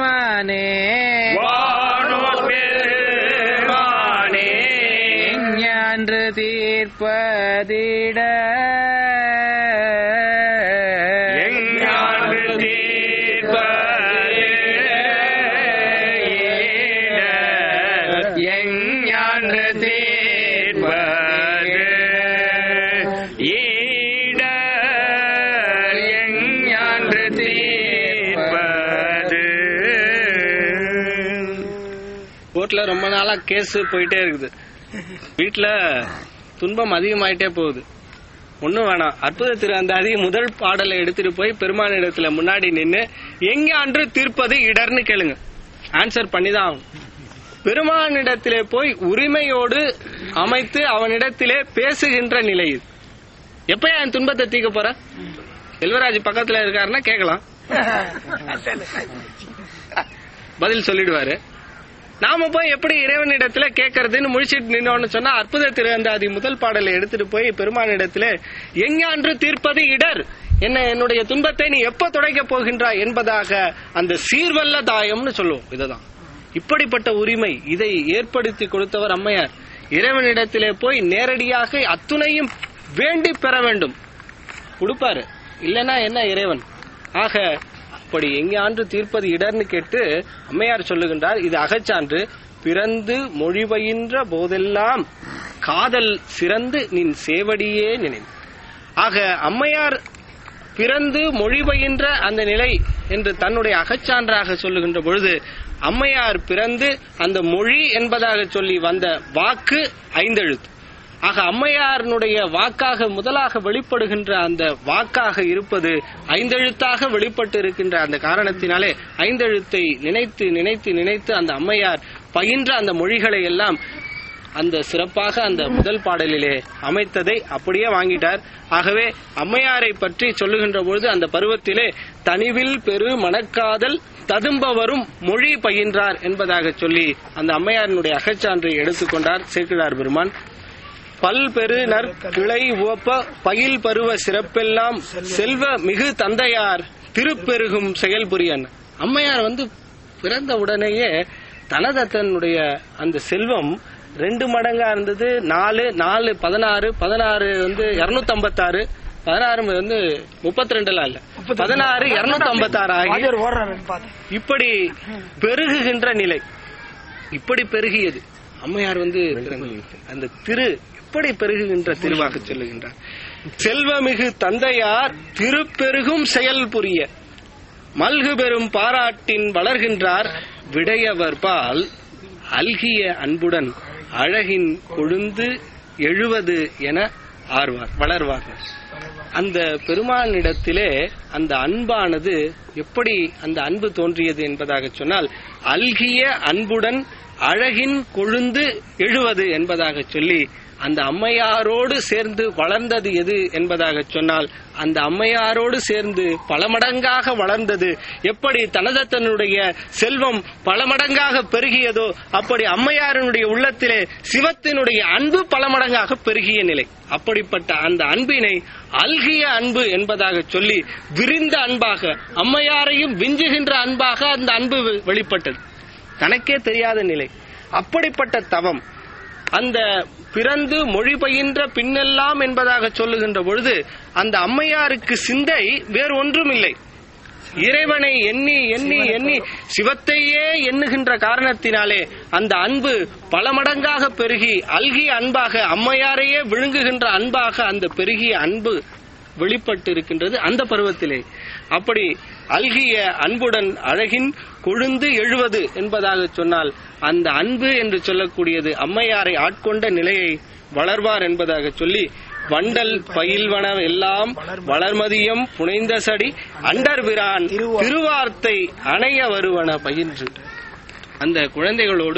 தீர்ப்பதிட எஞ்ஞான்று தீர்ப்பது ஈடர். எஞ்ஞான்று தீர்ப்பது ஈடர். எஞ்ஞான்று தீர்ப்பது கோர்ட்ல ரொம்ப நாளா கேஸ் போயிட்டே இருக்குது வீட்டுல துன்பம் அதிகமாயிட்டே போகுது ஒண்ணும் வேணாம் அற்புத திருவந்தாதி முதல் பாடலை எடுத்துட்டு போய் பெருமான் இடத்துல முன்னாடி நின்னு எங்க அன்று தீர்ப்பது இடர்னு கேளுங்க ஆன்சர் பண்ணிதான் ஆகும் பெருமானிடத்திலே போய் உரிமையோடு அமைத்து அவனிடத்திலே பேசுகின்ற நிலை இது எப்ப என் துன்பத்தை தீர்க்க போற செல்வராஜ் பக்கத்துல இருக்காருன்னா கேட்கலாம் பதில் சொல்லிடுவாரு நாம போய் எப்படி இறைவனிடத்துல கேட்கறதுன்னு முழிச்சிட்டு நின்னோம்னு சொன்னா அற்புத திருவந்தாதி முதல் பாடலை எடுத்துட்டு போய் பெருமானிடத்துல எங்கான்று தீர்ப்பது இடர் என்ன என்னுடைய துன்பத்தை நீ எப்ப துடைக்க போகின்றாய் என்பதாக அந்த சீர்வல்ல தாயம்னு சொல்லுவோம் இதுதான் இப்படிப்பட்ட உரிமை இதை ஏற்படுத்தி கொடுத்தவர் அம்மையார் இறைவனிடத்திலே போய் நேரடியாக அத்துணையும் வேண்டி பெற வேண்டும் கொடுப்பாரு இல்லனா என்ன இறைவன் ஆக அப்படி எங்கே ஆண்டு தீர்ப்பது இடர்னு கேட்டு அம்மையார் சொல்லுகின்றார் இது அகச்சான்று பிறந்து மொழிபயின்ற போதெல்லாம் காதல் சிறந்து நின் சேவடியே நினைவு ஆக அம்மையார் பிறந்து மொழிபயின்ற அந்த நிலை என்று தன்னுடைய அகச்சான்றாக சொல்லுகின்ற பொழுது அம்மையார் பிறந்து அந்த மொழி என்பதாக சொல்லி வந்த வாக்கு ஐந்தெழுத்து ஆக அம்மையாரனுடைய வாக்காக முதலாக வெளிப்படுகின்ற அந்த வாக்காக இருப்பது ஐந்தெழுத்தாக வெளிப்பட்டு இருக்கின்ற அந்த காரணத்தினாலே ஐந்தெழுத்தை நினைத்து நினைத்து நினைத்து அந்த அம்மையார் பயின்ற அந்த மொழிகளை எல்லாம் அந்த சிறப்பாக அந்த முதல் பாடலிலே அமைத்ததை அப்படியே வாங்கிட்டார் ஆகவே அம்மையாரை பற்றி சொல்லுகின்ற பொழுது அந்த பருவத்திலே தனிவில் பெரு மணக்காதல் ததும்ப வரும் மொழி பயின்றார் என்பதாக சொல்லி அந்த அம்மையாரினுடைய அகச்சான்றை எடுத்துக்கொண்டார் சேர்க்கிறார் பெருமான் பல்பெரு நற்கிளை உவப்ப பயில் பருவ சிறப்பெல்லாம் செல்வ மிகு தந்தையார் திருப்பெருகும் செயல்புரியன் அம்மையார் வந்து பிறந்த உடனேயே தனதத்தனுடைய அந்த செல்வம் ரெண்டு மடங்கா இருந்தது நாலு நாலு பதினாறு பதினாறு வந்து இருநூத்தி ஐம்பத்தாறு பதினாறு வந்து முப்பத்தி ரெண்டுலாம் இல்ல பதினாறு இருநூத்தி ஐம்பத்தாறு ஆகி இப்படி பெருகுகின்ற நிலை இப்படி பெருகியது அம்மையார் வந்து அந்த திரு எப்படி பெருகுகின்ற திருவாக சொல்லுகின்றார் செல்வமிகு தந்தையார் திருப்பெருகும் செயல் புரிய மல்கு பெரும் பாராட்டின் வளர்கின்றார் விடையவர்பால் அல்கிய அன்புடன் அழகின் கொழுந்து எழுவது என ஆர்வார் வளர்வார்கள் அந்த பெருமானிடத்திலே அந்த அன்பானது எப்படி அந்த அன்பு தோன்றியது என்பதாக சொன்னால் அல்கிய அன்புடன் அழகின் கொழுந்து எழுவது என்பதாக சொல்லி அந்த அம்மையாரோடு சேர்ந்து வளர்ந்தது எது என்பதாக சொன்னால் அந்த அம்மையாரோடு சேர்ந்து பல மடங்காக வளர்ந்தது எப்படி தனதத்தனுடைய செல்வம் பல மடங்காக பெருகியதோ அப்படி அம்மையாரனுடைய உள்ளத்திலே சிவத்தினுடைய அன்பு பல மடங்காக பெருகிய நிலை அப்படிப்பட்ட அந்த அன்பினை அல்கிய அன்பு என்பதாக சொல்லி விரிந்த அன்பாக அம்மையாரையும் விஞ்சுகின்ற அன்பாக அந்த அன்பு வெ- வெளிப்பட்டது தனக்கே தெரியாத நிலை அப்படிப்பட்ட தவம் அந்த பிறந்து மொழி பயின்ற பின்னெல்லாம் என்பதாக சொல்லுகின்ற பொழுது அந்த அம்மையாருக்கு சிந்தை வேறு ஒன்றும் இல்லை இறைவனை எண்ணி எண்ணி எண்ணி சிவத்தையே எண்ணுகின்ற காரணத்தினாலே அந்த அன்பு பல மடங்காக பெருகி அல்கிய அன்பாக அம்மையாரையே விழுங்குகின்ற அன்பாக அந்த பெருகிய அன்பு வெளிப்பட்டு இருக்கின்றது அந்த பருவத்திலே அப்படி அல்கிய அன்புடன் அழகின் கொழுந்து எழுவது என்பதாக சொன்னால் அந்த அன்பு என்று சொல்லக்கூடியது அம்மையாரை ஆட்கொண்ட நிலையை வளர்வார் என்பதாக சொல்லி வண்டல் பயில்வன எல்லாம் வளர்மதியம் புனைந்த சடி அண்டர்பிரான் திருவார்த்தை அணைய வருவன பயின்று அந்த குழந்தைகளோடு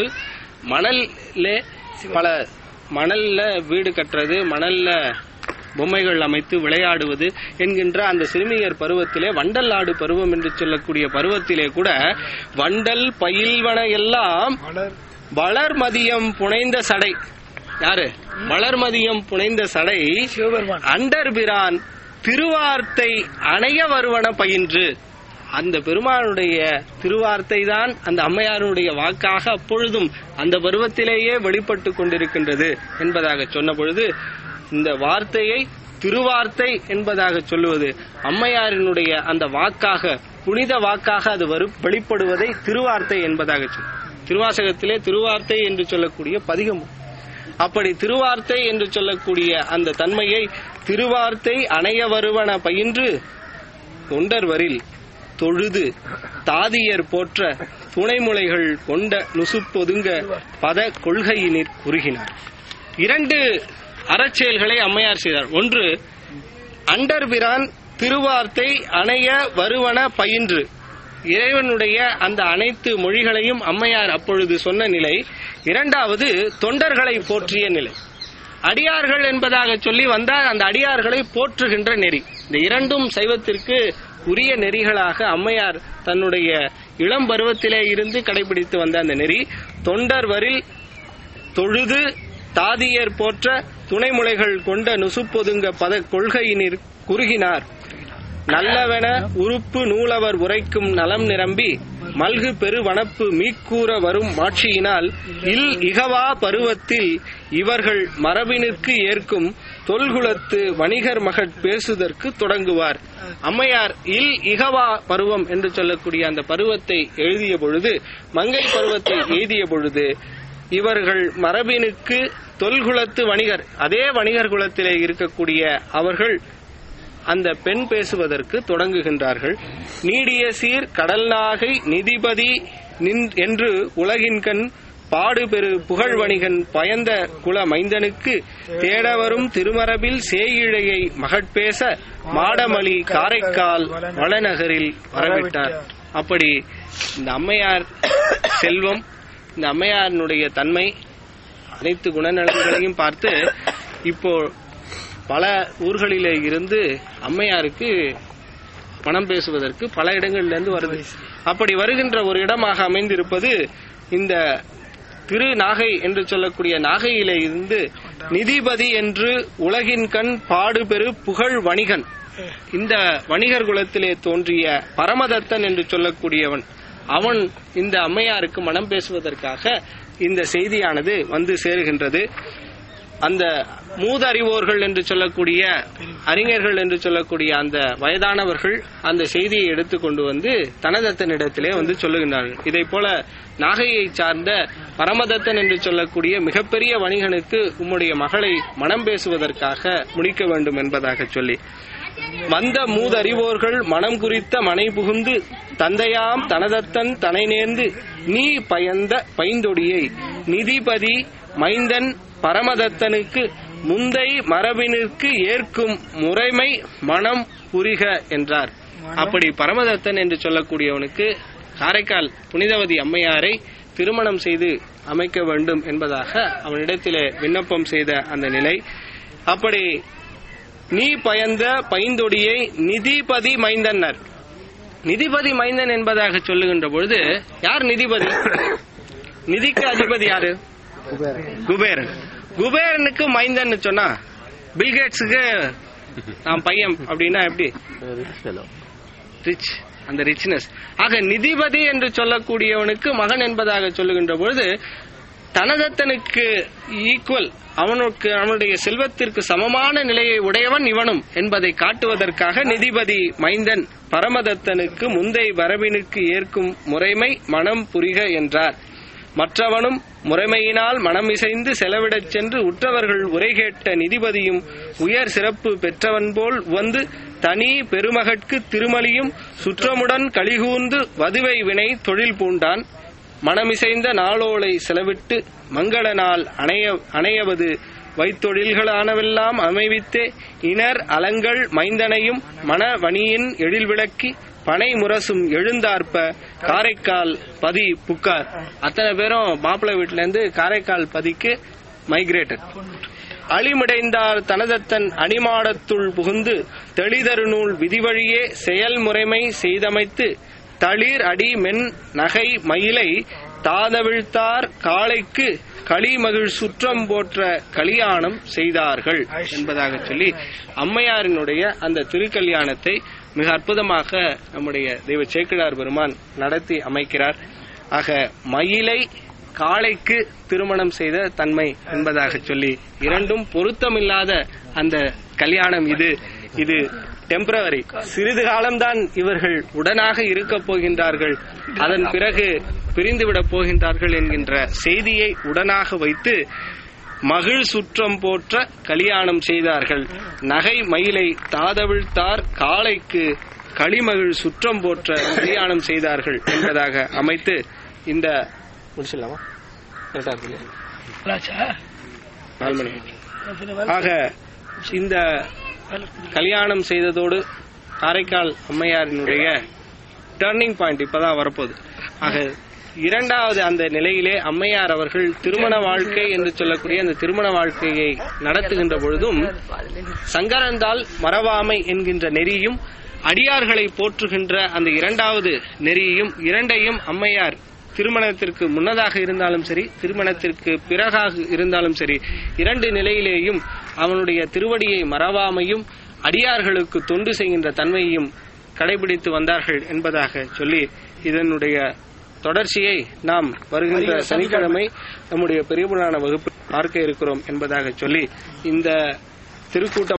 மணல்ல பல மணல்ல வீடு கட்டுறது மணல்ல பொம்மைகள் அமைத்து விளையாடுவது என்கின்ற அந்த சிறுமியர் பருவத்திலே வண்டல் ஆடு பருவம் என்று சொல்லக்கூடிய பருவத்திலே கூட வண்டல் பயில்வன எல்லாம் வளர்மதியம் புனைந்த சடை யாரு வளர்மதியம் புனைந்த சடை அண்டர்பிரான் திருவார்த்தை அணைய வருவன பயின்று அந்த பெருமானுடைய திருவார்த்தை தான் அந்த அம்மையாருடைய வாக்காக அப்பொழுதும் அந்த பருவத்திலேயே வெளிப்பட்டு கொண்டிருக்கின்றது என்பதாக சொன்ன பொழுது இந்த வார்த்தையை திருவார்த்தை என்பதாக சொல்லுவது அம்மையாரினுடைய அந்த வாக்காக புனித வாக்காக அது வரும் வெளிப்படுவதை திருவார்த்தை என்பதாக சொல்லும் திருவாசகத்திலே திருவார்த்தை என்று சொல்லக்கூடிய பதிகம் அப்படி திருவார்த்தை என்று சொல்லக்கூடிய அந்த தன்மையை திருவார்த்தை அணைய வருவன பயின்று தொண்டர்வரில் தொழுது தாதியர் போற்ற துணைமுலைகள் கொண்ட நுசுப்பொதுங்க பத கொள்கையினிற் குறுகினார் இரண்டு அறச்செயல்களை அம்மையார் செய்தார் ஒன்று அண்டர்பிரான் திருவார்த்தை அணைய வருவன பயின்று இறைவனுடைய அந்த அனைத்து மொழிகளையும் அம்மையார் அப்பொழுது சொன்ன நிலை இரண்டாவது தொண்டர்களை போற்றிய நிலை அடியார்கள் என்பதாக சொல்லி வந்தால் அந்த அடியார்களை போற்றுகின்ற நெறி இந்த இரண்டும் சைவத்திற்கு உரிய நெறிகளாக அம்மையார் தன்னுடைய இளம் பருவத்திலே இருந்து கடைபிடித்து வந்த அந்த நெறி தொண்டர் வரில் தொழுது தாதியர் போற்ற துணைமுலைகள் கொண்ட நுசுப்பொதுங்க பத கொள்கையினிற் குறுகினார் நல்லவென உறுப்பு நூலவர் உரைக்கும் நலம் நிரம்பி மல்கு பெரு வனப்பு மீக்கூற வரும் மாட்சியினால் இல் இகவா பருவத்தில் இவர்கள் மரபினிற்கு ஏற்கும் தொல்குலத்து வணிகர் மகட் பேசுதற்கு தொடங்குவார் அம்மையார் இல் இகவா பருவம் என்று சொல்லக்கூடிய அந்த பருவத்தை எழுதிய பொழுது மங்கை பருவத்தை எழுதிய பொழுது இவர்கள் மரபினுக்கு தொல்குலத்து வணிகர் அதே வணிகர் குலத்திலே இருக்கக்கூடிய அவர்கள் அந்த பெண் பேசுவதற்கு தொடங்குகின்றார்கள் நீடிய சீர் கடல் நாகை நிதிபதி நின் என்று உலகின்கண் பாடுபெரு புகழ் வணிகன் பயந்த குல மைந்தனுக்கு தேடவரும் திருமரபில் சேயிழையை மகட்பேச மாடமலி காரைக்கால் வளநகரில் வரவிட்டார் அப்படி இந்த அம்மையார் செல்வம் இந்த அம்மையாரினுடைய தன்மை அனைத்து குணநலன்களையும் பார்த்து இப்போ பல ஊர்களிலே இருந்து அம்மையாருக்கு பணம் பேசுவதற்கு பல இடங்கள்ல இருந்து வருது அப்படி வருகின்ற ஒரு இடமாக அமைந்திருப்பது இந்த திரு நாகை என்று சொல்லக்கூடிய நாகையிலே இருந்து நிதிபதி என்று உலகின் கண் பாடுபெரு புகழ் வணிகன் இந்த வணிகர் குலத்திலே தோன்றிய பரமதத்தன் என்று சொல்லக்கூடியவன் அவன் இந்த அம்மையாருக்கு மனம் பேசுவதற்காக இந்த செய்தியானது வந்து சேருகின்றது அந்த மூதறிவோர்கள் என்று சொல்லக்கூடிய அறிஞர்கள் என்று சொல்லக்கூடிய அந்த வயதானவர்கள் அந்த செய்தியை எடுத்து கொண்டு வந்து தனதத்தனிடத்திலே வந்து சொல்லுகின்றார்கள் இதை போல நாகையை சார்ந்த பரமதத்தன் என்று சொல்லக்கூடிய மிகப்பெரிய வணிகனுக்கு உம்முடைய மகளை மனம் பேசுவதற்காக முடிக்க வேண்டும் என்பதாக சொல்லி வந்த மூதறிவோர்கள் மனம் குறித்த மனை புகுந்து தந்தையாம் தனதத்தன் தனை நேர்ந்து நீ பயந்த பைந்தொடியை நிதிபதி மைந்தன் பரமதத்தனுக்கு முந்தை மரபினிற்கு ஏற்கும் முறைமை மனம் புரிக என்றார் அப்படி பரமதத்தன் என்று சொல்லக்கூடியவனுக்கு காரைக்கால் புனிதவதி அம்மையாரை திருமணம் செய்து அமைக்க வேண்டும் என்பதாக அவனிடத்திலே விண்ணப்பம் செய்த அந்த நிலை அப்படி நீ பயந்த பைந்தொடியை நிதிபதி மைந்தன்னர் நிதிபதி மைந்தன் என்பதாக சொல்லுகின்ற பொழுது யார் நிதிபதி நிதிக்கு அதிபதி யாரு குபேரன் குபேரனுக்கு மைந்தன் சொன்னா பில்கேட்ஸுக்கு நான் பையன் அப்படின்னா எப்படி ரிச் அந்த ரிச்னஸ் ஆக நிதிபதி என்று சொல்லக்கூடியவனுக்கு மகன் என்பதாக சொல்லுகின்ற பொழுது தனதத்தனுக்கு ஈக்குவல் அவனுக்கு அவனுடைய செல்வத்திற்கு சமமான நிலையை உடையவன் இவனும் என்பதை காட்டுவதற்காக நிதிபதி மைந்தன் பரமதத்தனுக்கு முந்தை வரவினுக்கு ஏற்கும் முறைமை மனம் புரிக என்றார் மற்றவனும் முறைமையினால் மனம் இசைந்து செலவிடச் சென்று உற்றவர்கள் உரை கேட்ட நிதிபதியும் உயர் சிறப்பு பெற்றவன் போல் வந்து தனி பெருமகட்கு திருமலியும் சுற்றமுடன் கலிகூர்ந்து வதுவை வினை தொழில் பூண்டான் மனமிசைந்த நாளோளை செலவிட்டு மங்கள நாள் அணைய அணையவது வைத்தொழில்களானவெல்லாம் அமைவித்தே இனர் அலங்கள் மைந்தனையும் மணவணியின் எழில் விளக்கி பனை முரசும் எழுந்தார்ப்ப காரைக்கால் பதி புக்கார் அத்தனை பேரும் மாப்பிள்ளை வீட்டுல இருந்து காரைக்கால் பதிக்கு மைக்ரேட்டட் அழிமிடைந்தார் தனதத்தன் அணிமாடத்துள் புகுந்து தெளிதரு நூல் விதிவழியே செயல்முறைமை செய்தமைத்து தளிர் அடி மென் நகை மயிலை தாதவிழ்த்தார் காளைக்கு களிமகிழ் சுற்றம் போற்ற கலியாணம் செய்தார்கள் என்பதாக சொல்லி அம்மையாரினுடைய அந்த திருக்கல்யாணத்தை மிக அற்புதமாக நம்முடைய தெய்வ சேக்கிழார் பெருமான் நடத்தி அமைக்கிறார் ஆக மயிலை காளைக்கு திருமணம் செய்த தன்மை என்பதாக சொல்லி இரண்டும் பொருத்தமில்லாத அந்த கல்யாணம் இது இது டெம்பரவரி சிறிது காலம்தான் இவர்கள் உடனாக இருக்கப் போகின்றார்கள் அதன் பிறகு பிரிந்துவிடப் போகின்றார்கள் என்கின்ற செய்தியை உடனாக வைத்து மகிழ் சுற்றம் போற்ற கல்யாணம் செய்தார்கள் நகை மயிலை தாதவிழ்த்தார் காளைக்கு களிமகிழ் சுற்றம் போற்ற கல்யாணம் செய்தார்கள் என்பதாக அமைத்து இந்த முடிச்சிடலாமா கரெக்டா இருக்கு இல்லையா? நாலு மணி ஆக இந்த கல்யாணம் செய்ததோடு காரைக்கால் அம்மையாரினுடைய டர்னிங் பாயிண்ட் இப்பதான் வரப்போகுது ஆக இரண்டாவது அந்த நிலையிலே அம்மையார் அவர்கள் திருமண வாழ்க்கை என்று சொல்லக்கூடிய அந்த திருமண வாழ்க்கையை நடத்துகின்ற பொழுதும் சங்கரந்தால் மறவாமை என்கின்ற நெறியும் அடியார்களை போற்றுகின்ற அந்த இரண்டாவது நெறியையும் இரண்டையும் அம்மையார் திருமணத்திற்கு முன்னதாக இருந்தாலும் சரி திருமணத்திற்கு பிறகாக இருந்தாலும் சரி இரண்டு நிலையிலேயும் அவனுடைய திருவடியை மறவாமையும் அடியார்களுக்கு தொண்டு செய்கின்ற தன்மையையும் கடைபிடித்து வந்தார்கள் என்பதாக சொல்லி இதனுடைய தொடர்ச்சியை நாம் வருகின்ற சனிக்கிழமை நம்முடைய பெரிய புராண வகுப்பு பார்க்க இருக்கிறோம் என்பதாக சொல்லி இந்த திருக்கூட்டம்